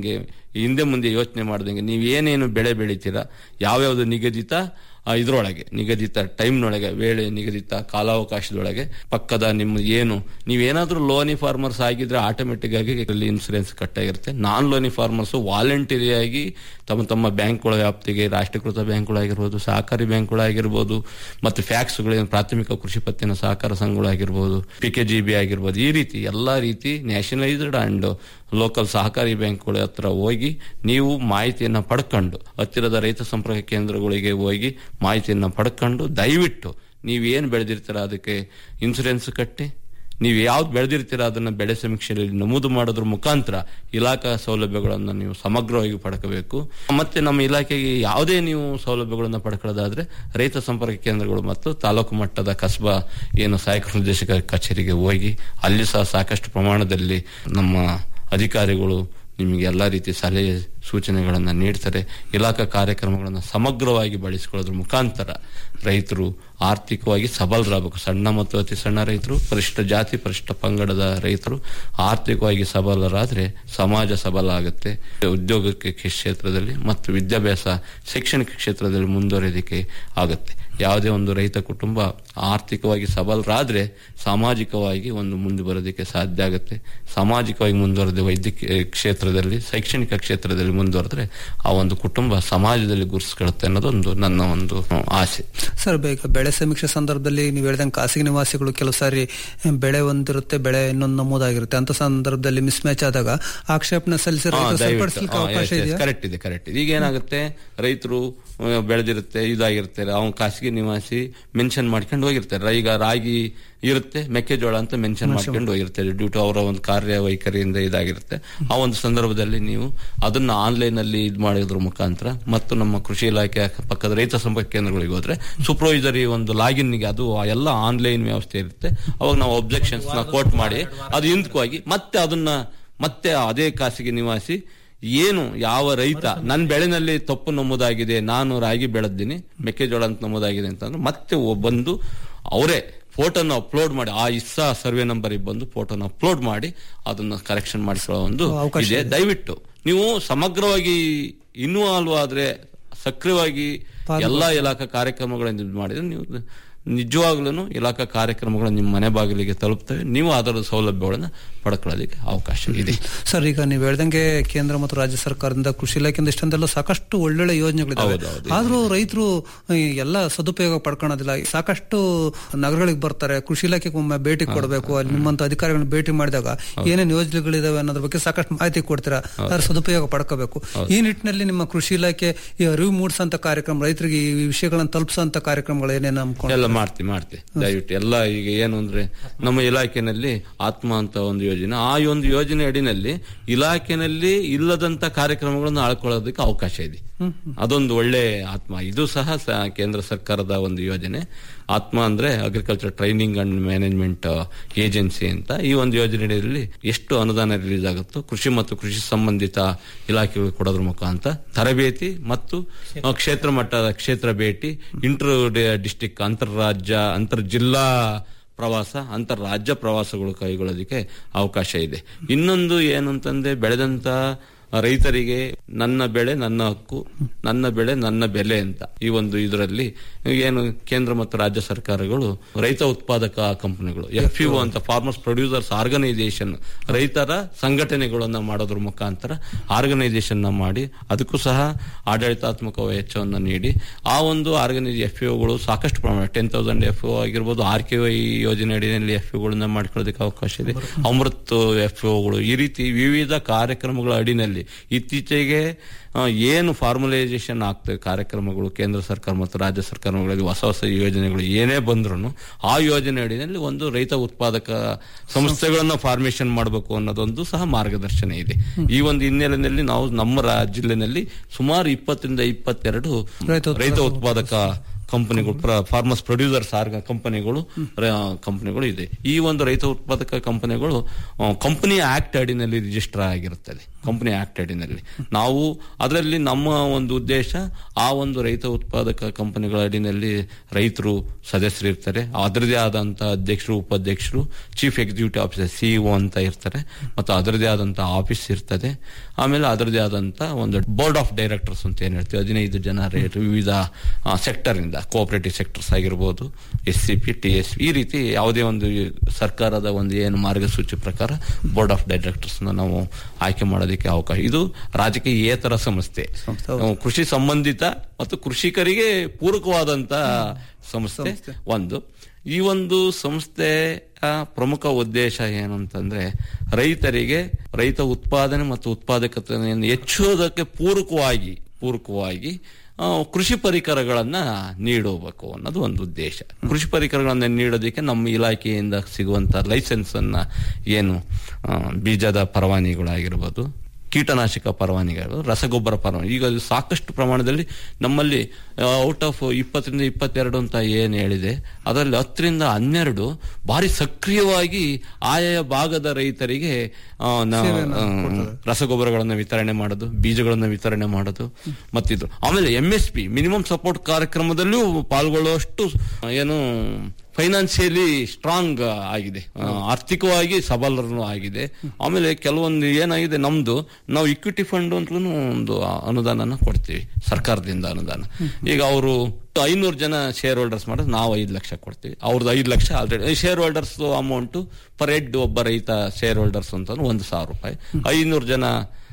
Speaker 7: ಹಿಂದೆ ಮುಂದೆ ಯೋಚನೆ ಮಾಡ್ದಂಗೆ ನೀವು ಏನೇನು ಬೆಳೆ ಬೆಳಿತೀರಾ ಯಾವ್ಯಾವ್ದು ನಿಗದಿತ ಆ, ಇದ್ರೊಳಗೆ ನಿಗದಿತ ಟೈಮ್ನೊಳಗೆ ವೇಳೆ ನಿಗದಿತ ಕಾಲಾವಕಾಶದೊಳಗೆ ಪಕ್ಕದ ನಿಮ್ಮ ಏನು ನೀವೇನಾದ್ರೂ ಲೋನಿ ಫಾರ್ಮರ್ಸ್ ಆಗಿದ್ರೆ ಆಟೋಮೆಟಿಕ್ ಆಗಿ ಇಲ್ಲಿ ಇನ್ಸೂರೆನ್ಸ್ ಕಟ್ ಆಗಿರುತ್ತೆ ನಾನ್ ಲೋನಿ ಫಾರ್ಮರ್ಸ್ ವಾಲಂಟರಿ ಆಗಿ ತಮ್ಮ ತಮ್ಮ ಬ್ಯಾಂಕ್ಗಳ ವ್ಯಾಪ್ತಿಗೆ ರಾಷ್ಟ್ರೀಕೃತ ಬ್ಯಾಂಕ್ಗಳಾಗಿರ್ಬೋದು ಸಹಕಾರಿ ಬ್ಯಾಂಕ್ಗಳಾಗಿರ್ಬೋದು ಮತ್ತು ಫ್ಯಾಕ್ಸ್ಗಳು ಪ್ರಾಥಮಿಕ ಕೃಷಿ ಪತ್ತಿನ ಸಹಕಾರ ಸಂಘಗಳಾಗಿರ್ಬೋದು ಪಿ ಕೆ ಜಿ ಬಿ ಆಗಿರ್ಬೋದು ಈ ರೀತಿ ಎಲ್ಲಾ ರೀತಿ ನ್ಯಾಷನಲೈಸ್ಡ್ ಅಂಡ್ ಲೋಕಲ್ ಸಹಕಾರಿ ಬ್ಯಾಂಕ್ಗಳ ಹತ್ರ ಹೋಗಿ ನೀವು ಮಾಹಿತಿಯನ್ನ ಪಡ್ಕೊಂಡು ಹತ್ತಿರದ ರೈತ ಸಂಪರ್ಕ ಕೇಂದ್ರಗಳಿಗೆ ಹೋಗಿ ಮಾಹಿತಿಯನ್ನ ಪಡ್ಕೊಂಡು ದಯವಿಟ್ಟು ನೀವೇನು ಬೆಳೆದಿರ್ತೀರ ಅದಕ್ಕೆ ಇನ್ಸೂರೆನ್ಸ್ ಕಟ್ಟಿ ನೀವು ಯಾವ್ದು ಬೆಳೆದಿರ್ತೀರ ಅದನ್ನ ಬೆಳೆ ಸಮೀಕ್ಷೆಯಲ್ಲಿ ನಮೂದು ಮಾಡೋದ್ರ ಮುಖಾಂತರ ಇಲಾಖಾ ಸೌಲಭ್ಯಗಳನ್ನು ನೀವು ಸಮಗ್ರವಾಗಿ ಪಡ್ಕೋಬೇಕು ಮತ್ತೆ ನಮ್ಮ ಇಲಾಖೆಗೆ ಯಾವುದೇ ನೀವು ಸೌಲಭ್ಯಗಳನ್ನು ಪಡ್ಕೊಳ್ಳೋದಾದ್ರೆ ರೈತ ಸಂಪರ್ಕ ಕೇಂದ್ರಗಳು ಮತ್ತು ತಾಲೂಕು ಮಟ್ಟದ ಕಸ್ಬಾ ಏನು ಸಹಾಯಕ ನಿರ್ದೇಶಕ ಕಚೇರಿಗೆ ಹೋಗಿ ಅಲ್ಲಿ ಸಹ ಸಾಕಷ್ಟು ಪ್ರಮಾಣದಲ್ಲಿ ನಮ್ಮ ಅಧಿಕಾರಿಗಳು ನಿಮಗೆ ಎಲ್ಲ ರೀತಿ ಸಲಹೆ ಸೂಚನೆಗಳನ್ನು ನೀಡ್ತಾರೆ ಇಲಾಖಾ ಕಾರ್ಯಕ್ರಮಗಳನ್ನು ಸಮಗ್ರವಾಗಿ ಬಳಸಿಕೊಳ್ಳೋದ್ರ ಮುಖಾಂತರ ರೈತರು ಆರ್ಥಿಕವಾಗಿ ಸಬಲರಾಗಬೇಕು ಸಣ್ಣ ಮತ್ತು ಅತಿ ಸಣ್ಣ ರೈತರು ಪರಿಶಿಷ್ಟ ಜಾತಿ ಪರಿಶಿಷ್ಟ ಪಂಗಡದ ರೈತರು ಆರ್ಥಿಕವಾಗಿ ಸಬಲರಾದ್ರೆ ಸಮಾಜ ಸಬಲ ಆಗುತ್ತೆ ಉದ್ಯೋಗಕ್ಕೆ ಕ್ಷೇತ್ರದಲ್ಲಿ ಮತ್ತು ವಿದ್ಯಾಭ್ಯಾಸ ಶೈಕ್ಷಣಿಕ ಕ್ಷೇತ್ರದಲ್ಲಿ ಮುಂದುವರಿಯೋದಕ್ಕೆ ಆಗುತ್ತೆ ಯಾವುದೇ ಒಂದು ರೈತ ಕುಟುಂಬ ಆರ್ಥಿಕವಾಗಿ ಸಬಲರಾದ್ರೆ ಸಾಮಾಜಿಕವಾಗಿ ಒಂದು ಮುಂದೆ ಬರೋದಕ್ಕೆ ಸಾಧ್ಯ ಆಗುತ್ತೆ ಸಾಮಾಜಿಕವಾಗಿ ಮುಂದುವರೆದ ವೈದ್ಯಕೀಯ ಕ್ಷೇತ್ರದಲ್ಲಿ ಶೈಕ್ಷಣಿಕ ಕ್ಷೇತ್ರದಲ್ಲಿ ಮುಂದುವರೆದ್ರೆ ಆ ಒಂದು ಕುಟುಂಬ ಸಮಾಜದಲ್ಲಿ ಗುರುಸ್ಕೊಳ್ಳುತ್ತೆ ಅನ್ನೋದೊಂದು ನನ್ನ ಒಂದು ಆಸೆ
Speaker 6: ಸರ್ ಬೇಗ ಬೆಳೆ ಸಮೀಕ್ಷೆ ಸಂದರ್ಭದಲ್ಲಿ ನೀವು ಹೇಳಿದಂಗೆ ಖಾಸಗಿ ನಿವಾಸಿಗಳು ಕೆಲವು ಸಾರಿ ಬೆಳೆ ಒಂದಿರುತ್ತೆ ಬೆಳೆ ಇನ್ನೊಂದು ನಮೂದಾಗಿರುತ್ತೆ ಅಂತ ಸಂದರ್ಭದಲ್ಲಿ ಮಿಸ್ ಮ್ಯಾಚ್ ಆದಾಗ ಆಕ್ಷೇಪಣೆ ಸಲ್ಲಿಸಿ ರೈತರು ಸರಿಪಡಿಸಲಿಕ್ಕೆ ಅವಕಾಶ ಇದೆಯಾ
Speaker 7: ಕರೆಕ್ಟ್ ಇದೆ ಕರೆಕ್ಟ್ ಇದೆ ಈಗ ಏನಾಗುತ್ತೆ ರೈತರು ಆ, ಬೆಳೆದಿರುತ್ತೆ ಇದಾಗಿರ್ತಾರೆ ಅವ್ನು ಖಾಸಗಿ ನಿವಾಸಿ ಮೆನ್ಷನ್ ಮಾಡ್ಕೊಂಡು ಹೋಗಿರ್ತಾರೆ ಈಗ ರಾಗಿ ಇರುತ್ತೆ ಮೆಕ್ಕೆಜೋಳ ಅಂತ ಮೆನ್ಷನ್ ಮಾಡ್ಕೊಂಡು ಹೋಗಿರ್ತಾರೆ ಡ್ಯೂ ಟು ಅವರ ಒಂದು ಕಾರ್ಯವೈಖರಿಯಿಂದ ಇದಾಗಿರುತ್ತೆ ಆ ಒಂದು ಸಂದರ್ಭದಲ್ಲಿ ನೀವು ಅದನ್ನ ಆನ್ಲೈನ್ ಅಲ್ಲಿ ಇದು ಮಾಡೋದ್ರ ಮುಖಾಂತರ ಮತ್ತು ನಮ್ಮ ಕೃಷಿ ಇಲಾಖೆ ಪಕ್ಕದ ರೈತ ಸಂಪರ್ಕ ಕೇಂದ್ರಗಳಿಗೆ ಹೋದ್ರೆ ಸೂಪರ್ವೈಸರಿ ಒಂದು ಲಾಗಿನ್ ಗೆ ಅದು ಆ ಎಲ್ಲ ಆನ್ಲೈನ್ ವ್ಯವಸ್ಥೆ ಇರುತ್ತೆ ಅವಾಗ ನಾವು ಒಬ್ಜೆಕ್ಷನ್ಸ್ ನ ಕೋಟ್ ಮಾಡಿ ಅದು ಹಿಂದಕ್ಕೋಗಿ ಮತ್ತೆ ಅದನ್ನ ಮತ್ತೆ ಅದೇ ಖಾಸಗಿ ನಿವಾಸಿ ಏನು ಯಾವ ರೈತ ನನ್ನ ಬೆಳೆನಲ್ಲಿ ತಪ್ಪು ನಮೂದಾಗಿದೆ ನಾನು ರಾಗಿ ಬೆಳೆದಿನಿ ಮೆಕ್ಕೆಜೋಳ ಅಂತ ನಮೂದಾಗಿದೆ ಅಂತಂದ್ರೆ ಮತ್ತೆ ಒ- ಬಂದು ಅವರೇ ಫೋಟೋನ ಅಪ್ಲೋಡ್ ಮಾಡಿ ಆ ಇಸ್ಸಾ ಸರ್ವೆ ನಂಬರ್ ಬಂದು ಫೋಟೋನ ಅಪ್ಲೋಡ್ ಮಾಡಿ ಅದನ್ನ ಕರೆಕ್ಷನ್ ಮಾಡಿಕೊಳ್ಳೋ ಒಂದು
Speaker 6: ಅವಕಾಶ
Speaker 7: ಇದೆ ದಯವಿಟ್ಟು ನೀವು ಸಮಗ್ರವಾಗಿ ಇನ್ವಾಲ್ವ್ ಆದ್ರೆ ಸಕ್ರಿಯವಾಗಿ ಎಲ್ಲಾ ಇಲಾಖಾ ಕಾರ್ಯಕ್ರಮಗಳನ್ನು ಇದು ಮಾಡಿದ್ರೆ ನೀವು ನಿಜವಾಗ್ಲೂ ಇಲಾಖಾ ಕಾರ್ಯಕ್ರಮಗಳು ನಿಮ್ಮ ಮನೆ ಬಾಗಿಲಿಗೆ ತಲುಪ್ತವೆ ನೀವು ಅದರ ಸೌಲಭ್ಯಗಳನ್ನ ಪಡ್ಕೊಳ್ಳೋದಕ್ಕೆ ಅವಕಾಶ ಇದೆ
Speaker 6: ಸರ್ ಈಗ ನೀವು ಹೇಳ್ದಂಗೆ ಕೇಂದ್ರ ಮತ್ತು ರಾಜ್ಯ ಸರ್ಕಾರದಿಂದ ಕೃಷಿ ಇಲಾಖೆಯಿಂದ ಇಷ್ಟೊಂದೆಲ್ಲ ಸಾಕಷ್ಟು ಒಳ್ಳೊಳ್ಳೆ ಯೋಜನೆಗಳಿದ್ದಾವೆ
Speaker 7: ಹೌದು, ಹೌದು.
Speaker 6: ಆದ್ರೂ ರೈತರು ಈ ಎಲ್ಲ ಸದುಪಯೋಗ ಪಡ್ಕೊಳ್ಳೋದಿಲ್ಲ ಸಾಕಷ್ಟು ನಗರಗಳಿಗೆ ಬರ್ತಾರೆ ಕೃಷಿ ಇಲಾಖೆಗೆ ಒಮ್ಮೆ ಭೇಟಿ ಕೊಡಬೇಕು ಅಲ್ಲಿ ನಿಮ್ಮಂತ ಅಧಿಕಾರಿಗಳನ್ನ ಭೇಟಿ ಮಾಡಿದಾಗ ಏನೇನು ಯೋಜನೆಗಳಿದಾವೆ ಅನ್ನೋದ್ರ ಬಗ್ಗೆ ಸಾಕಷ್ಟು ಮಾಹಿತಿ ಕೊಡ್ತೀರಾ ಅದರ ಸದುಪಯೋಗ ಪಡ್ಕೋಬೇಕು ಈ ನಿಟ್ಟಿನಲ್ಲಿ ನಿಮ್ಮ ಕೃಷಿ ಇಲಾಖೆ ಈ ಅರಿವು ಮೂಡಿಸಂತ ಕಾರ್ಯಕ್ರಮ ರೈತರಿಗೆ ಈ ವಿಷಯಗಳನ್ನು ತಲುಪಿಸಂತ ಕಾರ್ಯಕ್ರಮಗಳು ಏನೇನು ಹಮ್ಕೊಂಡು
Speaker 7: ಎಲ್ಲ ಮಾಡ್ತಿ ಮಾಡ್ತಿ ದಯವಿಟ್ಟು ಎಲ್ಲ ಈಗ ಏನು ಅಂದ್ರೆ ನಮ್ಮ ಇಲಾಖೆನಲ್ಲಿ ಆತ್ಮ ಅಂತ ಒಂದು ಯೋಜನೆ ಆ ಒಂದು ಯೋಜನೆ ಅಡಿನಲ್ಲಿ ಇಲಾಖೆನಲ್ಲಿ ಇಲ್ಲದಂತ ಕಾರ್ಯಕ್ರಮಗಳನ್ನು ಆಳ್ಕೊಳ್ಳೋದಕ್ಕೆ ಅವಕಾಶ ಇದೆ ಅದೊಂದು ಒಳ್ಳೆ ಆತ್ಮ ಇದು ಸಹ ಸ- ಕೇಂದ್ರ ಸರ್ಕಾರದ ಒಂದು ಯೋಜನೆ ಆತ್ಮ ಅಂದ್ರೆ agriculture training and management agency ಅಂತ ಈ ಒಂದು ಯೋಜನೆಯಲ್ಲಿ ಎಷ್ಟು ಅನುದಾನ ರಿಲೀಸ್ ಆಗುತ್ತೋ ಕೃಷಿ ಮತ್ತು ಕೃಷಿ ಸಂಬಂಧಿತ ಇಲಾಖೆಗಳು ಕೊಡೋದ್ರ ಮುಖಾಂತರ ತರಬೇತಿ ಮತ್ತು ಆ, ಕ್ಷೇತ್ರ ಮಟ್ಟದ ಕ್ಷೇತ್ರ ಭೇಟಿ ಇಂಟರ್ ಡಿಸ್ಟಿಕ್ ಅಂತರ್ರಾಜ್ಯ ಅಂತರ್ ಜಿಲ್ಲಾ ಪ್ರವಾಸ ಅಂತರ್ರಾಜ್ಯ ಪ್ರವಾಸಗಳು ಕೈಗೊಳ್ಳೋದಕ್ಕೆ ಅವಕಾಶ ಇದೆ ಇನ್ನೊಂದು ಏನಂತಂದ್ರೆ ಬೆಳೆದಂತ ರೈತರಿಗೆ ನನ್ನ ಬೆಳೆ ನನ್ನ ಹಕ್ಕು ನನ್ನ ಬೆಳೆ ನನ್ನ ಬೆಲೆ ಅಂತ ಈ ಒಂದು ಇದರಲ್ಲಿ ಏನು ಕೇಂದ್ರ ಮತ್ತು ರಾಜ್ಯ ಸರ್ಕಾರಗಳು ರೈತ ಉತ್ಪಾದಕ ಕಂಪನಿಗಳು ಎಫ್ ಯು ಅಂತ ಫಾರ್ಮರ್ಸ್ ಪ್ರೊಡ್ಯೂಸರ್ಸ್ ಆರ್ಗನೈಸೇಷನ್ ರೈತರ ಸಂಘಟನೆಗಳನ್ನ ಮಾಡೋದ್ರ ಮುಖಾಂತರ ಆರ್ಗನೈಸೇಷನ್ ಮಾಡಿ ಅದಕ್ಕೂ ಸಹ ಆಡಳಿತಾತ್ಮಕ ವೆಚ್ಚವನ್ನು ನೀಡಿ ಆ ಒಂದು ಆರ್ಗನೈಸ್ ಎಫ್ ಗಳು ಸಾಕಷ್ಟು ಪ್ರಮಾಣ ಟೆನ್ ತೌಸಂಡ್ ಎಫ್ ಆಗಿರ್ಬೋದು ಆರ್ ಕೆ ವೈ ಯೋಜನೆ ಅಡಿಯಲ್ಲಿ ಎಫ್ ಗಳನ್ನ ಮಾಡ್ಕೊಳ್ಳೋದಕ್ಕೆ ಅವಕಾಶ ಇದೆ ಅಮೃತ್ ಎಫ್ ಗಳು ಈ ರೀತಿ ವಿವಿಧ ಕಾರ್ಯಕ್ರಮಗಳ ಅಡಿನಲ್ಲಿ ಇತ್ತೀಚೆಗೆ ಆ, ಏನು ಫಾರ್ಮಲೈಸೇಷನ್ ಆಗ್ತದೆ ಕಾರ್ಯಕ್ರಮಗಳು ಕೇಂದ್ರ ಸರ್ಕಾರ ಮತ್ತು ರಾಜ್ಯ ಸರ್ಕಾರಗಳಲ್ಲಿ ಹೊಸ ಹೊಸ ಯೋಜನೆಗಳು ಏನೇ ಬಂದ್ರು ಆ ಯೋಜನೆ ಅಡಿನಲ್ಲಿ ಒಂದು ರೈತ ಉತ್ಪಾದಕ ಸಂಸ್ಥೆಗಳನ್ನ ಫಾರ್ಮೇಶನ್ ಮಾಡಬೇಕು ಅನ್ನೋದೊಂದು ಸಹ ಮಾರ್ಗದರ್ಶನ ಇದೆ ಈ ಒಂದು ಹಿನ್ನೆಲೆಯಲ್ಲಿ ನಾವು ನಮ್ಮ ರಾ- ಜಿಲ್ಲೆನಲ್ಲಿ ಸುಮಾರು ಇಪ್ಪತ್ತರಿಂದ ಇಪ್ಪತ್ತೆರಡು
Speaker 6: ರೈತ ಉತ್ಪಾದಕ
Speaker 7: ರೈತ ಉತ್ಪಾದಕ ಕಂಪನಿಗಳು ಫಾರ್ಮರ್ಸ್ ಪ್ರೊಡ್ಯೂಸರ್ಸ್ ಆರ್ಗ ಕಂಪನಿಗಳು ಕಂಪನಿಗಳು ಇದೆ ಈ ಒಂದು ರೈತ ಉತ್ಪಾದಕ ಕಂಪನಿಗಳು ಕಂಪನಿ ಆಕ್ಟ್ ಅಡಿನಲ್ಲಿ ರಿಜಿಸ್ಟರ್ ಆಗಿರುತ್ತದೆ ಕಂಪನಿ ಆಕ್ಟ್ ಅಡಿನಲ್ಲಿ ನಾವು ಅದರಲ್ಲಿ ನಮ್ಮ ಒಂದು ಉದ್ದೇಶ ಆ ಒಂದು ರೈತ ಉತ್ಪಾದಕ ಕಂಪನಿಗಳ ಅಡಿನಲ್ಲಿ ರೈತರು ಸದಸ್ಯರು ಇರ್ತಾರೆ ಅದರದೇ ಆದಂತ ಅಧ್ಯಕ್ಷರು ಉಪಾಧ್ಯಕ್ಷರು ಚೀಫ್ ಎಕ್ಸಿಕ್ಯೂಟಿವ್ ಆಫೀಸರ್ ಸಿಇಒ ಅಂತ ಇರ್ತಾರೆ ಮತ್ತು ಅದರದೇ ಆದಂತ ಆಫೀಸ್ ಇರ್ತದೆ ಆಮೇಲೆ ಅದರದೇ ಆದಂತ ಒಂದು ಬೋರ್ಡ್ ಆಫ್ ಡೈರೆಕ್ಟರ್ಸ್ ಅಂತ ಏನ್ ಹೇಳ್ತೀವಿ ಹದಿನೈದು ಜನ ರೇ- ವಿವಿಧ ಸೆಕ್ಟರ್ ಇಂದ ಕೋಆಪರೇಟಿವ್ ಸೆಕ್ಟರ್ಸ್ ಆಗಿರ್ಬೋದು S C P T S ಈ ರೀತಿ ಯಾವುದೇ ಒಂದು ಸರ್ಕಾರದ ಒಂದು ಏನು ಮಾರ್ಗಸೂಚಿ ಪ್ರಕಾರ ಬೋರ್ಡ್ ಆಫ್ ಡೈರೆಕ್ಟರ್ಸ್ ನಾವು ಆಯ್ಕೆ ಮಾಡೋದಕ್ಕೆ ಅವಕಾಶ ಇದು ರಾಜಕೀಯೇತರ ಸಂಸ್ಥೆ ನಾವು ಕೃಷಿ ಸಂಬಂಧಿತ ಮತ್ತು ಕೃಷಿಕರಿಗೆ ಪೂರಕವಾದಂತ ಸಂಸ್ಥೆ ಒಂದು ಈ ಒಂದು ಸಂಸ್ಥೆ ಪ್ರಮುಖ ಉದ್ದೇಶ ಏನು ಅಂತಂದ್ರೆ ರೈತರಿಗೆ ರೈತ ಉತ್ಪಾದನೆ ಮತ್ತು ಉತ್ಪಾದಕತೆಯನ್ನು ಹೆಚ್ಚುವುದಕ್ಕೆ ಪೂರಕವಾಗಿ ಪೂರಕವಾಗಿ ಆ, ಕೃಷಿ ಪರಿಕರಗಳನ್ನ ನೀಡಬೇಕು ಅನ್ನೋದು ಒಂದು ಉದ್ದೇಶ ಕೃಷಿ ಪರಿಕರಗಳನ್ನ ನೀಡೋದಕ್ಕೆ ನಮ್ಮ ಇಲಾಖೆಯಿಂದ ಸಿಗುವಂತ ಲೈಸೆನ್ಸ್ ಅನ್ನ ಏನು ಆ, ಬೀಜದ ಪರವಾನಿಗಳಾಗಿರ್ಬೋದು ಕೀಟನಾಶಕ ಪರವಾನಿಗಳು ರಸಗೊಬ್ಬರ ಪರವಾನಗಿ ಈಗ ಅದು ಸಾಕಷ್ಟು ಪ್ರಮಾಣದಲ್ಲಿ ನಮ್ಮಲ್ಲಿ ಔಟ್ ಆಫ್ ಇಪ್ಪತ್ತರಿಂದ ಇಪ್ಪತ್ತೆರಡು ಅಂತ ಏನು ಹೇಳಿದೆ ಅದರಲ್ಲಿ ಹತ್ತರಿಂದ ಹನ್ನೆರಡು ಬಾರಿ ಸಕ್ರಿಯವಾಗಿ ಆಯಾ ಭಾಗದ ರೈತರಿಗೆ ಆ, ನ- ಆ, ರಸಗೊಬ್ಬರಗಳನ್ನು ವಿತರಣೆ ಮಾಡೋದು ಬೀಜಗಳನ್ನು ವಿತರಣೆ ಮಾಡೋದು ಮತ್ತಿದು ಆಮೇಲೆ M S P minimum support ಕಾರ್ಯಕ್ರಮದಲ್ಲೂ ಪಾಲ್ಗೊಳ್ಳುವಷ್ಟು ಏನು ಫೈನಾನ್ಸಿಯಲಿ ಸ್ಟ್ರಾಂಗ್ ಆಗಿದೆ ಆ, ಆರ್ಥಿಕವಾಗಿ ಸಬಲರನು ಆಗಿದೆ ಆಮೇಲೆ ಕೆಲವೊಂದು ಏನಾಗಿದೆ ನಮ್ದು ನಾವು ಇಕ್ವಿಟಿ ಫಂಡ್ ಅಂತಲೂ ಒಂದು ಅನುದಾನನ ಕೊಡ್ತೀವಿ ಸರ್ಕಾರದಿಂದ ಅನುದಾನ ಈಗ ಅವರು ಐನೂರು ಜನ ಶೇರ್ ಹೋಲ್ಡರ್ಸ್ ಮಾಡೋದು ನಾವು ಐದು ಲಕ್ಷ ಕೊಡ್ತೀವಿ ಅವ್ರದ್ದು ಐದು lakh already share holders amount per head ಒಬ್ಬ ರೈತ ಶೇರ್ ಹೋಲ್ಡರ್ಸ್ ಅಂತ ಒಂದು ಸಾವಿರ ರೂಪಾಯಿ ಐನೂರು ಜನ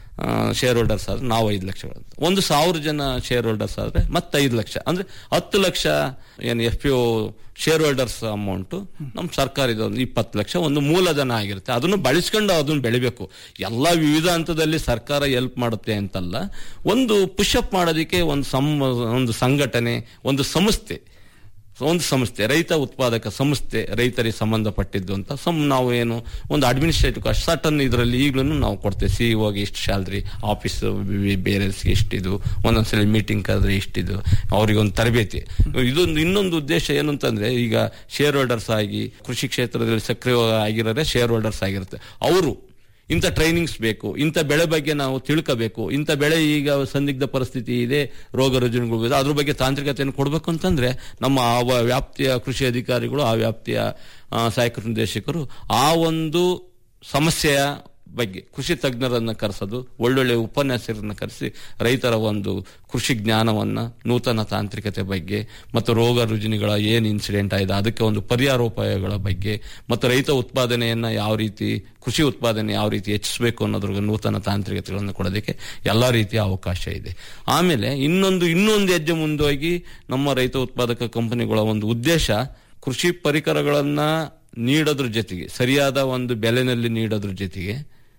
Speaker 7: ಶೇರ್ ಹೋಲ್ಡರ್ಸ್ ಆದ್ರೆ ನಾವು ಐದು ಲಕ್ಷ ಕೊಡ್ತೀವಿ. ಒಂದು ಸಾವಿರ ಜನ ಶೇರ್ ಹೋಲ್ಡರ್ಸ್ ಆದ್ರೆ ಮತ್ತೆ ಐದು ಲಕ್ಷ ಅಂದ್ರೆ ಹತ್ತು ಲಕ್ಷ ಏನು F P share holders amount ನಮ್ಮ ಸರ್ಕಾರದ ಒಂದು ಇಪ್ಪತ್ತು ಲಕ್ಷ ಒಂದು ಮೂಲಧನ ಆಗಿರುತ್ತೆ ಅದನ್ನು ಬಳಸ್ಕೊಂಡು ಅದನ್ನು ಬೆಳಿಬೇಕು ಎಲ್ಲ ವಿವಿಧ ಹಂತದಲ್ಲಿ ಸರ್ಕಾರ ಹೆಲ್ಪ್ ಮಾಡುತ್ತೆ ಅಂತಲ್ಲ ಒಂದು ಪುಷಪ್ ಮಾಡೋದಕ್ಕೆ ಒಂದು ಸಮ್ ಒಂದು ಸಂಘಟನೆ ಒಂದು ಸಂಸ್ಥೆ ಒಂದು ಸಂಸ್ಥೆ ರೈತ ಉತ್ಪಾದಕ ಸಂಸ್ಥೆ ರೈತರಿಗೆ ಸಂಬಂಧಪಟ್ಟಿದ್ದು ಅಂತ ಸಮ್ ನಾವು ಏನು ಒಂದು ಅಡ್ಮಿನಿಸ್ಟ್ರೇಟಿವ್ ಕಾಸ್ಟ್ ಸಟನ್ ಇದರಲ್ಲಿ ಈಗಲೂ ನಾವು ಕೊಡ್ತೇವೆ ಸಿ ಹೋಗಿ ಇಷ್ಟು ಸ್ಯಾಲ್ರಿ ಆಫೀಸ್ ಬೇರೆ ಎಷ್ಟಿದು ಒಂದೊಂದ್ಸಲ ಮೀಟಿಂಗ್ ಕರೆದ್ರೆ ಇಷ್ಟಿದು ಅವ್ರಿಗೆ ಒಂದು ತರಬೇತಿ ಇದೊಂದು ಇನ್ನೊಂದು ಉದ್ದೇಶ ಏನು ಅಂತಂದ್ರೆ ಈಗ ಶೇರ್ ಹೋಲ್ಡರ್ಸ್ ಆಗಿ ಕೃಷಿ ಕ್ಷೇತ್ರದಲ್ಲಿ ಸಕ್ರಿಯ ಆಗಿರೋರೆ ಶೇರ್ ಹೋಲ್ಡರ್ಸ್ ಆಗಿರುತ್ತೆ ಅವರು ಇಂಥ ಟ್ರೈನಿಂಗ್ಸ್ ಬೇಕು ಇಂಥ ಬೆಳೆ ಬಗ್ಗೆ ನಾವು ತಿಳ್ಕೋಬೇಕು ಇಂಥ ಬೆಳೆ ಈಗ ಸಂದಿಗ್ಧ ಪರಿಸ್ಥಿತಿ ಇದೆ ರೋಗ ರುಜಿನಗಳು ಇದೆ ಅದ್ರ ಬಗ್ಗೆ ತಾಂತ್ರಿಕತೆಯನ್ನು ಕೊಡಬೇಕು ಅಂತಂದ್ರೆ ನಮ್ಮ ಆ ವ- ವ್ಯಾಪ್ತಿಯ ಕೃಷಿ ಅಧಿಕಾರಿಗಳು ಆ ವ್ಯಾಪ್ತಿಯ ಆ, ಸಹಾಯಕ ನಿರ್ದೇಶಕರು ಆ ಒಂದು ಸಮಸ್ಯೆಯ ಬಗ್ಗೆ ಕೃಷಿ ತಜ್ಞರನ್ನ ಕರೆಸೋದು ಒಳ್ಳೊಳ್ಳೆ ಉಪನ್ಯಾಸಕರನ್ನ ಕರೆಸಿ ರೈತರ ಒಂದು ಕೃಷಿ ಜ್ಞಾನವನ್ನ ನೂತನ ತಾಂತ್ರಿಕತೆ ಬಗ್ಗೆ ಮತ್ತು ರೋಗ ರುಜಿನಿಗಳ ಏನು ಇನ್ಸಿಡೆಂಟ್ ಆಗಿದೆ ಅದಕ್ಕೆ ಒಂದು ಪರಿಹಾರೋಪಾಯಗಳ ಬಗ್ಗೆ ಮತ್ತು ರೈತ ಉತ್ಪಾದನೆಯನ್ನ ಯಾವ ರೀತಿ ಕೃಷಿ ಉತ್ಪಾದನೆ ಯಾವ ರೀತಿ ಹೆಚ್ಚಿಸಬೇಕು ಅನ್ನೋದ್ರ ನೂತನ ತಾಂತ್ರಿಕತೆಗಳನ್ನು ಕೊಡೋದಕ್ಕೆ ಎಲ್ಲಾ ರೀತಿಯ ಅವಕಾಶ ಇದೆ ಆಮೇಲೆ ಇನ್ನೊಂದು ಇನ್ನೊಂದು ಹೆಜ್ಜೆ ಮುಂದೋಗಿ ನಮ್ಮ ರೈತ ಉತ್ಪಾದಕ ಕಂಪನಿಗಳ ಒಂದು ಉದ್ದೇಶ ಕೃಷಿ ಪರಿಕರಗಳನ್ನ ನೀಡೋದ್ರ ಜೊತೆಗೆ ಸರಿಯಾದ ಒಂದು ಬೆಲೆನಲ್ಲಿ ನೀಡೋದ್ರ ಜೊತೆಗೆ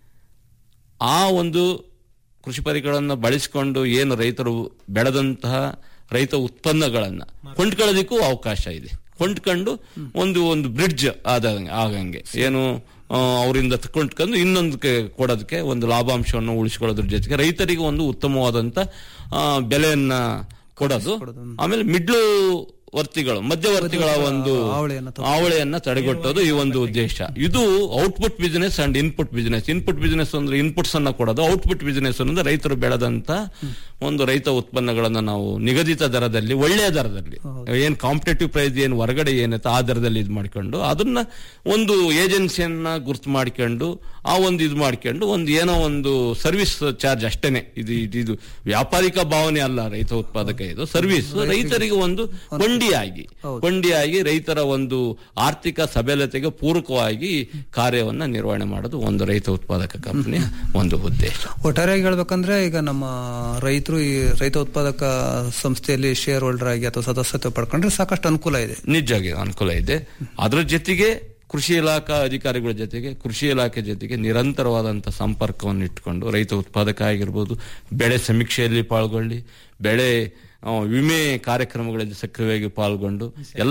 Speaker 7: ಆ ಒಂದು ಕೃಷಿ ಪರಿಕರಗಳನ್ನು ಬಳಸಿಕೊಂಡು ಏನು ರೈತರು ಬೆಳೆದಂತಹ ರೈತ ಉತ್ಪನ್ನಗಳನ್ನ ಕೊಂಡ್ಕೊಳ್ಳೋದಕ್ಕೂ ಅವಕಾಶ ಇದೆ ಕೊಂಡ್ಕೊಂಡು ಒಂದು ಒಂದು ಬ್ರಿಡ್ಜ್ ಆದ ಆಗಂಗೆ ಏನು ಆ, ಅವರಿಂದ ಕೊಂಡ್ಕೊಂಡು ಇನ್ನೊಂದಕ್ಕೆ ಕೊಡೋದಕ್ಕೆ ಒಂದು ಲಾಭಾಂಶವನ್ನು ಉಳಿಸ್ಕೊಳ್ಳೋದ್ರ ಜೊತೆಗೆ ರೈತರಿಗೆ ಒಂದು ಉತ್ತಮವಾದಂತ ಆ, ಬೆಲೆಯನ್ನ ಕೊಡೋದು ಆಮೇಲೆ ಮಿಡ್ಲು ವರ್ತಿಗಳು ಮಧ್ಯವರ್ತಿಗಳ ಒಂದು
Speaker 6: ಹಾವಳಿಯನ್ನ
Speaker 7: ಆವಳೆಯನ್ನ ತಡೆಗಟ್ಟೋದು ಈ ಒಂದು ಉದ್ದೇಶ ಇದು output business and input business input business ಅಂದ್ರೆ ಇನ್ಪುಟ್ಸ್ ಅನ್ನ ಕೊಡೋದು ಔಟ್ಪುಟ್ ಬಿಸಿನೆಸ್ ಅಂದ್ರೆ ರೈತರು ಬೆಳೆದಂತ ಒಂದು ರೈತ ಉತ್ಪನ್ನಗಳನ್ನ ನಾವು ನಿಗದಿತ ದರದಲ್ಲಿ ಒಳ್ಳೆಯ ದರದಲ್ಲಿ ಏನ್ ಕಾಂಪಿಟೇಟಿವ್ ಪ್ರೈಸ್ ಏನ್ ಹೊರಗಡೆ ಏನೈತೆ ಆ ದರದಲ್ಲಿ ಇದು ಮಾಡ್ಕೊಂಡು ಅದನ್ನ ಒಂದು ಏಜೆನ್ಸಿಯನ್ನ ಗುರ್ತು ಮಾಡ್ಕೊಂಡು ಆ ಒಂದು ಇದು ಮಾಡ್ಕೊಂಡು ಒಂದು ಏನೋ ಒಂದು ಸರ್ವಿಸ್ ಚಾರ್ಜ್ ಅಷ್ಟೇನೆ ಇದು ಇದು- ಇದು ವ್ಯಾಪಾರಿಕ ಭಾವನೆ ಅಲ್ಲ ರೈತ ಉತ್ಪಾದಕ ಇದು ಸರ್ವಿಸ್ ರೈತರಿಗೆ ಒಂದು ಕೊಂಡಿಯಾಗಿ ಕೊಂಡಿಯಾಗಿ ರೈತರ ಒಂದು ಆರ್ಥಿಕ ಸಬಲತೆಗೆ ಪೂರಕವಾಗಿ ಕಾರ್ಯವನ್ನ ನಿರ್ವಹಣೆ ಮಾಡೋದು ಒಂದು ರೈತ ಉತ್ಪಾದಕ ಕಂಪನಿಯ ಒಂದು ಉದ್ದೇಶ
Speaker 6: ಒಟ್ಟಾರೆಯಾಗಿ ಹೇಳ್ಬೇಕಂದ್ರೆ ಈಗ ನಮ್ಮ ರೈತರು ಈ ರೈತ ಉತ್ಪಾದಕ ಸಂಸ್ಥೆಯಲ್ಲಿ ಶೇರ್ ಹೋಲ್ಡರ್ ಆಗಿ ಅಥವಾ ಸದಸ್ಯತ್ವ ಪಡ್ಕೊಂಡ್ರೆ ಸಾಕಷ್ಟು ಅನುಕೂಲ ಇದೆ
Speaker 7: ನಿಜವಾಗಿ ಅನುಕೂಲ ಇದೆ ಅದ್ರ ಜೊತೆಗೆ ಕೃಷಿ ಇಲಾಖಾ ಅಧಿಕಾರಿಗಳ ಜೊತೆಗೆ ಕೃಷಿ ಇಲಾಖೆ ಜೊತೆಗೆ ನಿರಂತರವಾದಂತಹ ಸಂಪರ್ಕವನ್ನು ಇಟ್ಕೊಂಡು ರೈತ ಉತ್ಪಾದಕ ಆಗಿರ್ಬೋದು ಬೆಳೆ ಸಮೀಕ್ಷೆಯಲ್ಲಿ ಪಾಲ್ಗೊಳ್ಳಿ ಬೆಳೆ ಆ, ವಿಮೆ ಕಾರ್ಯಕ್ರಮಗಳಲ್ಲಿ ಸಕ್ರಿಯವಾಗಿ ಪಾಲ್ಗೊಂಡು ಎಲ್ಲ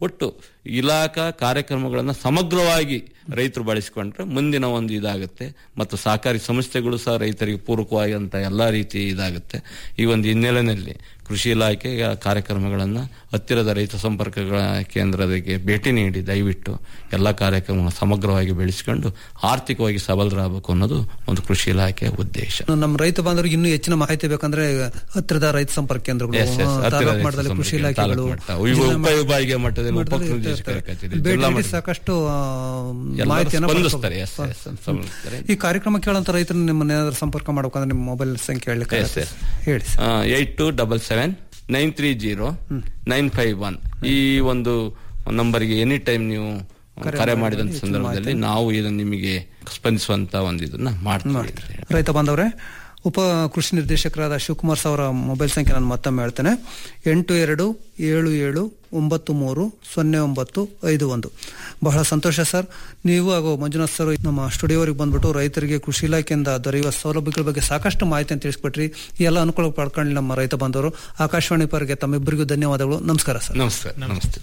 Speaker 7: ಒಟ್ಟು ಇಲಾಖಾ ಕಾರ್ಯಕ್ರಮಗಳನ್ನು ಸಮಗ್ರವಾಗಿ ರೈತರು ಬಳಸಿಕೊಂಡ್ರೆ ಮುಂದಿನ ಒಂದು ಇದಾಗುತ್ತೆ ಮತ್ತು ಸಹಕಾರಿ ಸಂಸ್ಥೆಗಳು ಸಹ ರೈತರಿಗೆ ಪೂರಕವಾದಂತ ಎಲ್ಲಾ ರೀತಿ ಇದಾಗುತ್ತೆ ಈ ಒಂದು ಹಿನ್ನೆಲೆಯಲ್ಲಿ ಕೃಷಿ ಇಲಾಖೆಯ ಕಾರ್ಯಕ್ರಮಗಳನ್ನು ಹತ್ತಿರದ ರೈತ ಸಂಪರ್ಕಗಳ ಕೇಂದ್ರಕ್ಕೆ ಭೇಟಿ ನೀಡಿ ದಯವಿಟ್ಟು ಎಲ್ಲ ಕಾರ್ಯಕ್ರಮಗಳನ್ನು ಸಮಗ್ರವಾಗಿ ಬೆಳೆಸಿಕೊಂಡು ಆರ್ಥಿಕವಾಗಿ ಸಬಲರಾಗಬೇಕು ಅನ್ನೋದು ಒಂದು ಕೃಷಿ ಇಲಾಖೆಯ ಉದ್ದೇಶ
Speaker 6: ನಮ್ಮ ರೈತ ಬಾಂಧವರಿಗೆ ಇನ್ನೂ ಹೆಚ್ಚಿನ ಮಾಹಿತಿ ಬೇಕಂದ್ರೆ ಹತ್ತಿರದ ರೈತ ಸಂಪರ್ಕ ಕೇಂದ್ರಗಳು
Speaker 7: Yes, yes. ಹತ್ತಿರ
Speaker 6: ತಾಲೂಕು
Speaker 7: ರೈತ
Speaker 6: ಮಟ್ಟದಲ್ಲಿ ಕೃಷಿ
Speaker 7: ಸಂಪರ್ಕ,
Speaker 6: ಇಲಾಖೆಗಳು
Speaker 7: ತಾಲೂಕು ಮಟ್ಟ, ವಿಭ-
Speaker 6: ಜಿಲ್ಲಾ ಮಟ್ಟ-
Speaker 7: ಉಪವಿಭಾಗೀಯ ಮಟ್ಟದಲ್ಲಿ
Speaker 6: ಮಟ್ಟದಲ್ಲಿ
Speaker 7: ಉಪನಿರ್ದೇಶಕರ
Speaker 6: ಇರ್ತಾರೆ.
Speaker 7: ಕಚೇರಿ,
Speaker 6: ಭೇಟಿ
Speaker 7: ಜಿಲ್ಲಾ
Speaker 6: ನೀಡಿ
Speaker 7: ಮಟ್ಟ-
Speaker 6: ಸಾಕಷ್ಟು ಆ,
Speaker 7: ಎಲ್ಲರೂ
Speaker 6: ಮಾಹಿತಿಯನ್ನು
Speaker 7: ಸ್ಪಂದಿಸ್ತಾರೆ,
Speaker 6: ಪಡ್ಕೊಬೋದು.
Speaker 7: yes, yes, ಸ್ಪಂದಿಸ್ತಾರೆ.
Speaker 6: ಈ ಕಾರ್ಯಕ್ರಮ ಕೇಳಂತ ರೈತರು ನಿಮ್ಮನ್ನ ಏನಾದ್ರು ಸಂಪರ್ಕ ಮಾಡ್ಬೇಕಂದ್ರೆ ನಿಮ್ಮ ಮೊಬೈಲ್ ಸಂಖ್ಯೆ ಹೇಳಲಿಕ್ಕೆ
Speaker 7: Yes, yes.
Speaker 6: ಹೇಳಿ
Speaker 7: eight two double seven nine three zero nine five one ಈ ಒಂದು ನಂಬರ್ಗೆ ಎನಿ ಟೈಮ್ ನೀವು ಕರೆ ಮಾಡಿದಂತ ಸಂದರ್ಭದಲ್ಲಿ ನಾವು ಇದನ್ನು ನಿಮಗೆ ಸ್ಪಂದಿಸುವಂತ ಒಂದು ಇದನ್ನ ಮಾಡ್ತೀವಿ
Speaker 6: ರೈತ ಬಾಂಧವರೇ ಉಪ ಕೃಷಿ ನಿರ್ದೇಶಕರಾದ ಶಿವಕುಮಾರ್ ಸರ್ ಅವರ ಮೊಬೈಲ್ ಸಂಖ್ಯೆ ನಾನು ಮತ್ತೊಮ್ಮೆ ಹೇಳ್ತೇನೆ ಎಂಟು ಎರಡು ಏಳು ಏಳು ಒಂಬತ್ತು ಮೂರು ಸೊನ್ನೆ ಒಂಬತ್ತು ಐದು ಒಂದು ಬಹಳ ಸಂತೋಷ ಸರ್ ನೀವು ಹಾಗೂ ಮಂಜುನಾಥ್ ಸರ್ ನಮ್ಮ ಸ್ಟುಡಿಯೋವರೆಗೆ ಬಂದ್ಬಿಟ್ಟು ರೈತರಿಗೆ ಕೃಷಿ ಇಲಾಖೆಯಿಂದ ದೊರೆಯುವ ಸೌಲಭ್ಯಗಳ ಬಗ್ಗೆ ಸಾಕಷ್ಟು ಮಾಹಿತಿಯನ್ನು ತಿಳಿಸ್ಬಿಟ್ರಿ ಈ ಎಲ್ಲ ಅನುಕೂಲ ಪಡ್ಕೊಂಡು ನಮ್ಮ ರೈತ ಬಾಂಧವರು ಆಕಾಶವಾಣಿ ಪರಗೆ ತಮ್ಮಿಬ್ಬರಿಗೂ ಧನ್ಯವಾದಗಳು ನಮಸ್ಕಾರ ಸರ್
Speaker 7: ನಮಸ್ಕಾರ ನಮಸ್ತೆ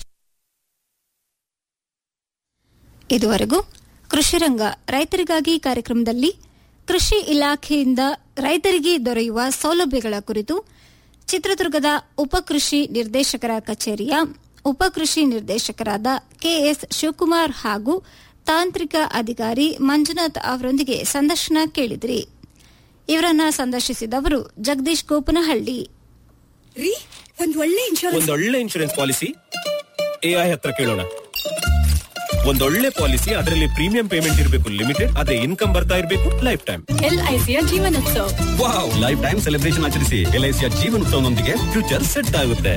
Speaker 5: ಇದುವರೆಗೂ ಕೃಷಿರಂಗ ರೈತರಿಗಾಗಿ ಕಾರ್ಯಕ್ರಮದಲ್ಲಿ ಕೃಷಿ ಇಲಾಖೆಯಿಂದ ರೈತರಿಗೆ ದೊರೆಯುವ ಸೌಲಭ್ಯಗಳ ಕುರಿತು ಚಿತ್ರದುರ್ಗದ ಉಪಕೃಷಿ ನಿರ್ದೇಶಕರ ಕಚೇರಿಯ ಉಪಕೃಷಿ ನಿರ್ದೇಶಕರಾದ ಕೆಎಸ್ ಶಿವಕುಮಾರ್ ಹಾಗೂ ತಾಂತ್ರಿಕ ಅಧಿಕಾರಿ ಮಂಜುನಾಥ್ ಅವರೊಂದಿಗೆ ಸಂದರ್ಶನ ಕೇಳಿದ್ರಿ ಇವರನ್ನ ಸಂದರ್ಶಿಸಿದವರು ಜಗದೀಶ್ ಗೋಪನಹಳ್ಳಿ
Speaker 9: ರೀ ಒಂದ್ ಒಳ್ಳೆ ಇನ್ಶೂರೆನ್ಸ್
Speaker 10: ಒಂದೊಳ್ಳೆ ಇನ್ಶೂರೆನ್ಸ್ ಪಾಲಿಸಿ ಎಐ ಹತ್ರ ಕೇಳೋಣ ಒಂದೊಳ್ಳೆ ಪಾಲಿಸಿ ಅದರಲ್ಲಿ ಪ್ರೀಮಿಯಂ ಪೇಮೆಂಟ್ ಇರಬೇಕು ಲಿಮಿಟೆಡ್ ಅದೇ ಇನ್ಕಮ್ ಬರ್ತಾ ಇರಬೇಕು ಲೈಫ್ ಟೈಮ್
Speaker 9: ಎಲ್ಐಸಿಯ ಜೀವನೋತ್ಸವ
Speaker 10: ವಾವ್ ಲೈಫ್ ಟೈಮ್ ಸೆಲೆಬ್ರೇಷನ್ ಆಚರಿಸಿ ಎಲ್ಐಸಿಯ ಜೀವನೋತ್ಸವನೊಂದಿಗೆ ಫ್ಯೂಚರ್ ಸೆಟ್ ಆಗುತ್ತೆ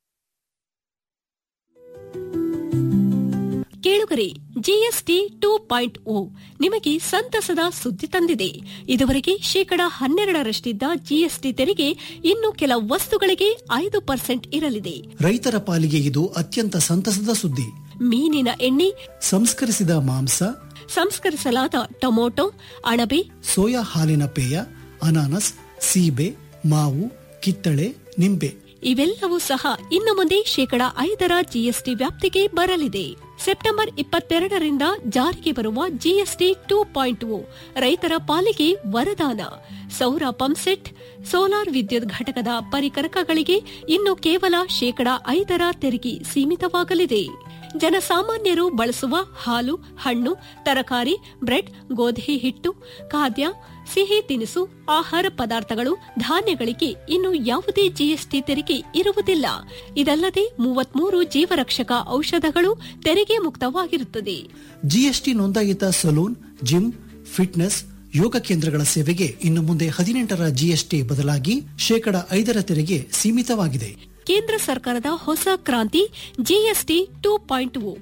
Speaker 11: ಕೇಳುಗರೆ ಜಿಎಸ್ಟಿ ಟೂ ಪಾಯಿಂಟ್ ಓ ನಿಮಗೆ ಸಂತಸದ ಸುದ್ದಿ ತಂದಿದೆ ಇದುವರೆಗೆ ಶೇಕಡಾ ಹನ್ನೆರಡರಷ್ಟಿದ್ದ ಜಿಎಸ್ಟಿ ತೆರಿಗೆ ಇನ್ನು ಕೆಲ ವಸ್ತುಗಳಿಗೆ ಐದು ಪರ್ಸೆಂಟ್ ಇರಲಿದೆ
Speaker 12: ರೈತರ ಪಾಲಿಗೆ ಇದು ಅತ್ಯಂತ ಸಂತಸದ ಸುದ್ದಿ
Speaker 11: ಮೀನಿನ ಎಣ್ಣೆ
Speaker 12: ಸಂಸ್ಕರಿಸಿದ ಮಾಂಸ
Speaker 11: ಸಂಸ್ಕರಿಸಲಾದ ಟೊಮೊಟೊ ಅಣಬೆ
Speaker 12: ಸೋಯಾ ಹಾಲಿನ ಪೇಯ ಅನಾನಸ್ ಸೀಬೆ ಮಾವು ಕಿತ್ತಳೆ ನಿಂಬೆ
Speaker 11: ಇವೆಲ್ಲವೂ ಸಹ ಇನ್ನು ಮುಂದೆ ಶೇಕಡಾ ಐದರ ಜಿಎಸ್ಟಿ ವ್ಯಾಪ್ತಿಗೆ ಬರಲಿದೆ ಸೆಪ್ಟೆಂಬರ್ ಇಪ್ಪತ್ತೆರಡರಿಂದ ಜಾರಿಗೆ ಬರುವ ಜಿಎಸ್ಟಿ ಟೂ ಪಾಯಿಂಟ್ ಓ ರೈತರ ಪಾಲಿಗೆ ವರದಾನ ಸೌರ ಪಂಪ್ಸೆಟ್ ಸೋಲಾರ್ ವಿದ್ಯುತ್ ಘಟಕದ ಪರಿಕರಕಗಳಿಗೆ ಇನ್ನು ಕೇವಲ ಶೇಕಡಾ ಐದರ ತೆರಿಗೆ ಸೀಮಿತವಾಗಲಿದೆ ಜನಸಾಮಾನ್ಯರು ಬಳಸುವ ಹಾಲು ಹಣ್ಣು ತರಕಾರಿ ಬ್ರೆಡ್ ಗೋಧಿ ಹಿಟ್ಟು ಖಾದ್ಯ ಸಿಹಿ ತಿನಿಸು ಆಹಾರ ಪದಾರ್ಥಗಳು ಧಾನ್ಯಗಳಿಗೆ ಇನ್ನು ಯಾವುದೇ ಜಿಎಸ್ಟಿ ತೆರಿಗೆ ಇರುವುದಿಲ್ಲ ಇದಲ್ಲದೆ ಮೂವತ್ಮೂರು ಜೀವರಕ್ಷಕ ಔಷಧಗಳು ತೆರಿಗೆ ಮುಕ್ತವಾಗಿರುತ್ತದೆ
Speaker 12: ಜಿಎಸ್ಟಿ ನೋಂದಾಯಿತ ಸಲೂನ್ ಜಿಮ್ ಫಿಟ್ನೆಸ್ ಯೋಗ ಕೇಂದ್ರಗಳ ಸೇವೆಗೆ ಇನ್ನು ಮುಂದೆ ಹದಿನೆಂಟರ ಜಿಎಸ್ಟಿ ಬದಲಾಗಿ ಶೇಕಡ ಐದರ ತೆರಿಗೆ ಸೀಮಿತವಾಗಿದೆ
Speaker 11: ಕೇಂದ್ರ ಸರ್ಕಾರದ ಹೊಸ ಕ್ರಾಂತಿ ಜಿಎಸ್ಟಿ ಟೂ ಪಾಯಿಂಟ್ ಓ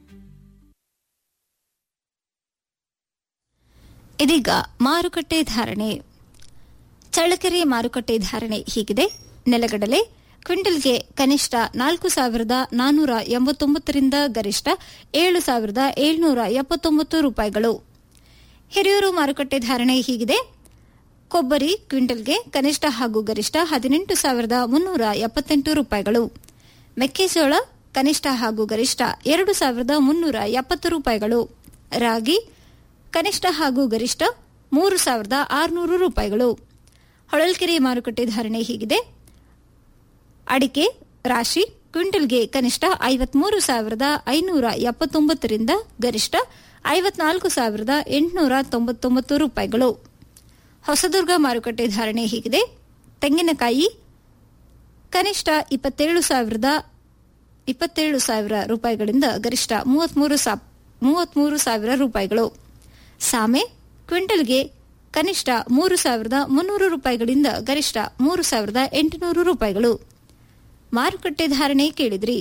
Speaker 5: ಇದೀಗ ಮಾರುಕಟ್ಟೆ ಧಾರಣೆ ಚಳ್ಳಕೆರೆ ಮಾರುಕಟ್ಟೆ ಧಾರಣೆ ಹೀಗಿದೆ ನೆಲಗಡಲೆ ಕ್ವಿಂಟಲ್ಗೆ ಕನಿಷ್ಠ ನಾಲ್ಕು ಸಾವಿರದ ನಾನ್ನೂರ ಎಂಬತ್ತೊಂಬತ್ತರಿಂದ ಗರಿಷ್ಠ ಏಳು ಸಾವಿರದ ಏಳ್ನೂರ ಎಪ್ಪತ್ತೊಂಬತ್ತು ರೂಪಾಯಿಗಳು ಹಿರಿಯೂರು ಮಾರುಕಟ್ಟೆ ಧಾರಣೆ ಹೀಗಿದೆ ಕೊಬ್ಬರಿ ಕ್ವಿಂಟಲ್ಗೆ ಕನಿಷ್ಠ ಹಾಗೂ ಗರಿಷ್ಠ ಹದಿನೆಂಟು ಸಾವಿರದ ಮುನ್ನೂರ ಎಪ್ಪತ್ತೆಂಟು ರೂಪಾಯಿಗಳು ಮೆಕ್ಕೆಜೋಳ ಕನಿಷ್ಠ ಹಾಗೂ ಗರಿಷ್ಠ ಎರಡು ಸಾವಿರದ ಮುನ್ನೂರ ಎಪ್ಪತ್ತು ರೂಪಾಯಿಗಳು ರಾಗಿ ಕನಿಷ್ಠ ಹಾಗೂ ಗರಿಷ್ಠ ಮೂರು ಸಾವಿರದ ಆರುನೂರು ರೂಪಾಯಿಗಳು ಹೊಳಲ್ಕೆರೆ ಮಾರುಕಟ್ಟೆ ಧಾರಣೆ ಹೀಗಿದೆ ಅಡಿಕೆ ರಾಶಿ ಕ್ವಿಂಟಲ್ಗೆ ಕನಿಷ್ಠ ಐವತ್ಮೂರು ಸಾವಿರದ ಐನೂರ ಎಪ್ಪತ್ತೊಂಬತ್ತರಿಂದ ಗರಿಷ್ಠ ಐವತ್ನಾಲ್ಕು ಸಾವಿರದ ಎಂಟುನೂರ ತೊಂಬತ್ತೊಂಬತ್ತು ರೂಪಾಯಿಗಳು ಹೊಸದುರ್ಗ ಮಾರುಕಟ್ಟೆ ಧಾರಣೆ ಹೀಗಿದೆ ತೆಂಗಿನಕಾಯಿ ಕನಿಷ್ಠ ಇಪ್ಪತ್ತೇಳು ಸಾವಿರದ ಇಪ್ಪತ್ತೇಳು ಸಾವಿರ ರೂಪಾಯಿಗಳಿಂದ ಗರಿಷ್ಠ ಮೂವತ್ಮೂರು ಸಾ ಮೂವತ್ಮೂರು ಸಾವಿರ ರೂಪಾಯಿಗಳು ಸಾಮೆ ಕ್ವಿಂಟಲ್ಗೆ ಕನಿಷ್ಠ ಮೂರು ಸಾವಿರದ ಮುನ್ನೂರು ರೂಪಾಯಿಗಳಿಂದ ಗರಿಷ್ಠ ಮೂರು ಸಾವಿರದ ಎಂಟುನೂರು ರೂಪಾಯಿಗಳು ಮಾರುಕಟ್ಟೆ ಧಾರಣೆ ಕೇಳಿದ್ರಿ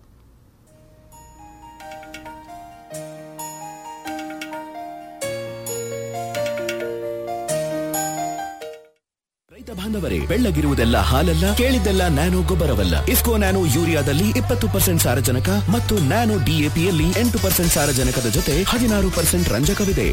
Speaker 13: ರೈತ ಬಾಂಧವರೇ ಬೆಳ್ಳಗಿರುವುದೆಲ್ಲ ಹಾಲಲ್ಲ ಕೇಳಿದ್ದೆಲ್ಲ ನ್ಯಾನೋ ಗೊಬ್ಬರವಲ್ಲ ಇಫ್ಕೋ ನ್ಯಾನೋ ಯೂರಿಯಾದಲ್ಲಿ ಇಪ್ಪತ್ತು ಪರ್ಸೆಂಟ್ ಸಾರಜನಕ ಮತ್ತು ನ್ಯಾನೋ ಡಿಎಪಿಯಲ್ಲಿ ಎಂಟು ಪರ್ಸೆಂಟ್ ಸಾರಜನಕದ ಜೊತೆ ಹದಿನಾರು ಪರ್ಸೆಂಟ್ ರಂಜಕವಿದೆ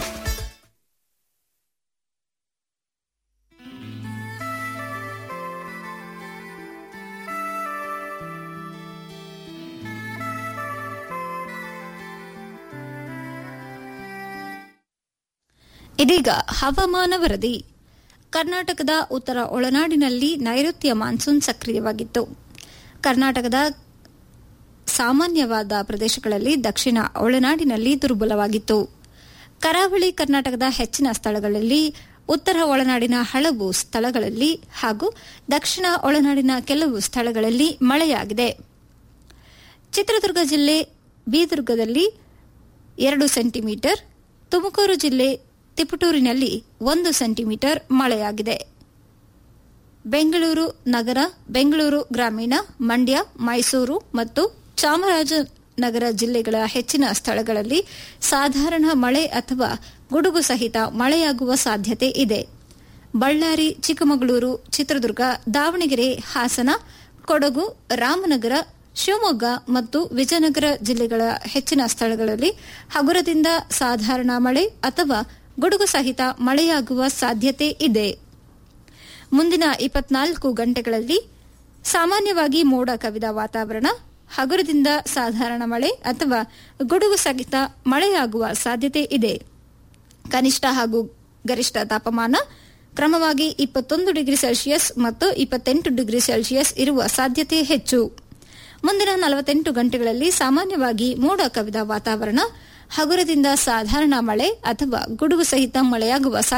Speaker 5: ಇದೀಗ ಹವಾಮಾನ ವರದಿ ಕರ್ನಾಟಕದ ಉತ್ತರ ಒಳನಾಡಿನಲ್ಲಿ ನೈಋತ್ಯ ಮಾನ್ಸೂನ್ ಸಕ್ರಿಯವಾಗಿತ್ತು ಕರ್ನಾಟಕದ ಸಾಮಾನ್ಯವಾದ ಪ್ರದೇಶಗಳಲ್ಲಿ ದಕ್ಷಿಣ ಒಳನಾಡಿನಲ್ಲಿ ದುರ್ಬಲವಾಗಿತ್ತು ಕರಾವಳಿ ಕರ್ನಾಟಕದ ಹೆಚ್ಚಿನ ಸ್ಥಳಗಳಲ್ಲಿ ಉತ್ತರ ಒಳನಾಡಿನ ಹಲವು ಸ್ಥಳಗಳಲ್ಲಿ ಹಾಗೂ ದಕ್ಷಿಣ ಒಳನಾಡಿನ ಕೆಲವು ಸ್ಥಳಗಳಲ್ಲಿ ಮಳೆಯಾಗಿದೆ ಚಿತ್ರದುರ್ಗ ಜಿಲ್ಲೆ ಬೀದುರ್ಗದಲ್ಲಿ ಎರಡು ಸೆಂಟಿಮೀಟರ್ ತುಮಕೂರು ಜಿಲ್ಲೆ ತಿಪಟೂರಿನಲ್ಲಿ ಒಂದು ಸೆಂಟಿಮೀಟರ್ ಮಳೆಯಾಗಿದೆ ಬೆಂಗಳೂರು ನಗರ ಬೆಂಗಳೂರು ಗ್ರಾಮೀಣ ಮಂಡ್ಯ ಮೈಸೂರು ಮತ್ತು ಚಾಮರಾಜನಗರ ಜಿಲ್ಲೆಗಳ ಹೆಚ್ಚಿನ ಸ್ಥಳಗಳಲ್ಲಿ ಸಾಧಾರಣ ಮಳೆ ಅಥವಾ ಗುಡುಗು ಸಹಿತ ಮಳೆಯಾಗುವ ಸಾಧ್ಯತೆ ಇದೆ ಬಳ್ಳಾರಿ ಚಿಕ್ಕಮಗಳೂರು ಚಿತ್ರದುರ್ಗ ದಾವಣಗೆರೆ ಹಾಸನ ಕೊಡಗು ರಾಮನಗರ ಶಿವಮೊಗ್ಗ ಮತ್ತು ವಿಜಯನಗರ ಜಿಲ್ಲೆಗಳ ಹೆಚ್ಚಿನ ಸ್ಥಳಗಳಲ್ಲಿ ಹಗುರದಿಂದ ಸಾಧಾರಣ ಮಳೆ ಅಥವಾ ಗುಡುಗು ಸಹಿತ ಮಳೆಯಾಗುವ ಸಾಧ್ಯತೆ ಇದೆ ಮುಂದಿನ ಇಪ್ಪತ್ನಾಲ್ಕು ಗಂಟೆಗಳಲ್ಲಿ ಸಾಮಾನ್ಯವಾಗಿ ಮೋಡ ಕವಿದ ವಾತಾವರಣ ಹಗುರದಿಂದ ಸಾಧಾರಣ ಮಳೆ ಅಥವಾ ಗುಡುಗು ಸಹಿತ ಮಳೆಯಾಗುವ ಸಾಧ್ಯತೆ ಇದೆ ಕನಿಷ್ಠ ಹಾಗೂ ಗರಿಷ್ಠ ತಾಪಮಾನ ಕ್ರಮವಾಗಿ ಇಪ್ಪತ್ತೊಂದು ಡಿಗ್ರಿ ಸೆಲ್ಸಿಯಸ್ ಮತ್ತು ಇಪ್ಪತ್ತೆಂಟು ಡಿಗ್ರಿ ಸೆಲ್ಸಿಯಸ್ ಇರುವ ಸಾಧ್ಯತೆ ಹೆಚ್ಚು ಮುಂದಿನ ನಲವತ್ತೆಂಟು ಗಂಟೆಗಳಲ್ಲಿ ಸಾಮಾನ್ಯವಾಗಿ ಮೋಡ ಕವಿದ ವಾತಾವರಣ ಹಗುರದಿಂದ ಸಾಧಾರಣ ಮಳೆ ಅಥವಾ ಗುಡುಗು ಸಹಿತ ಮಳೆಯಾಗುವ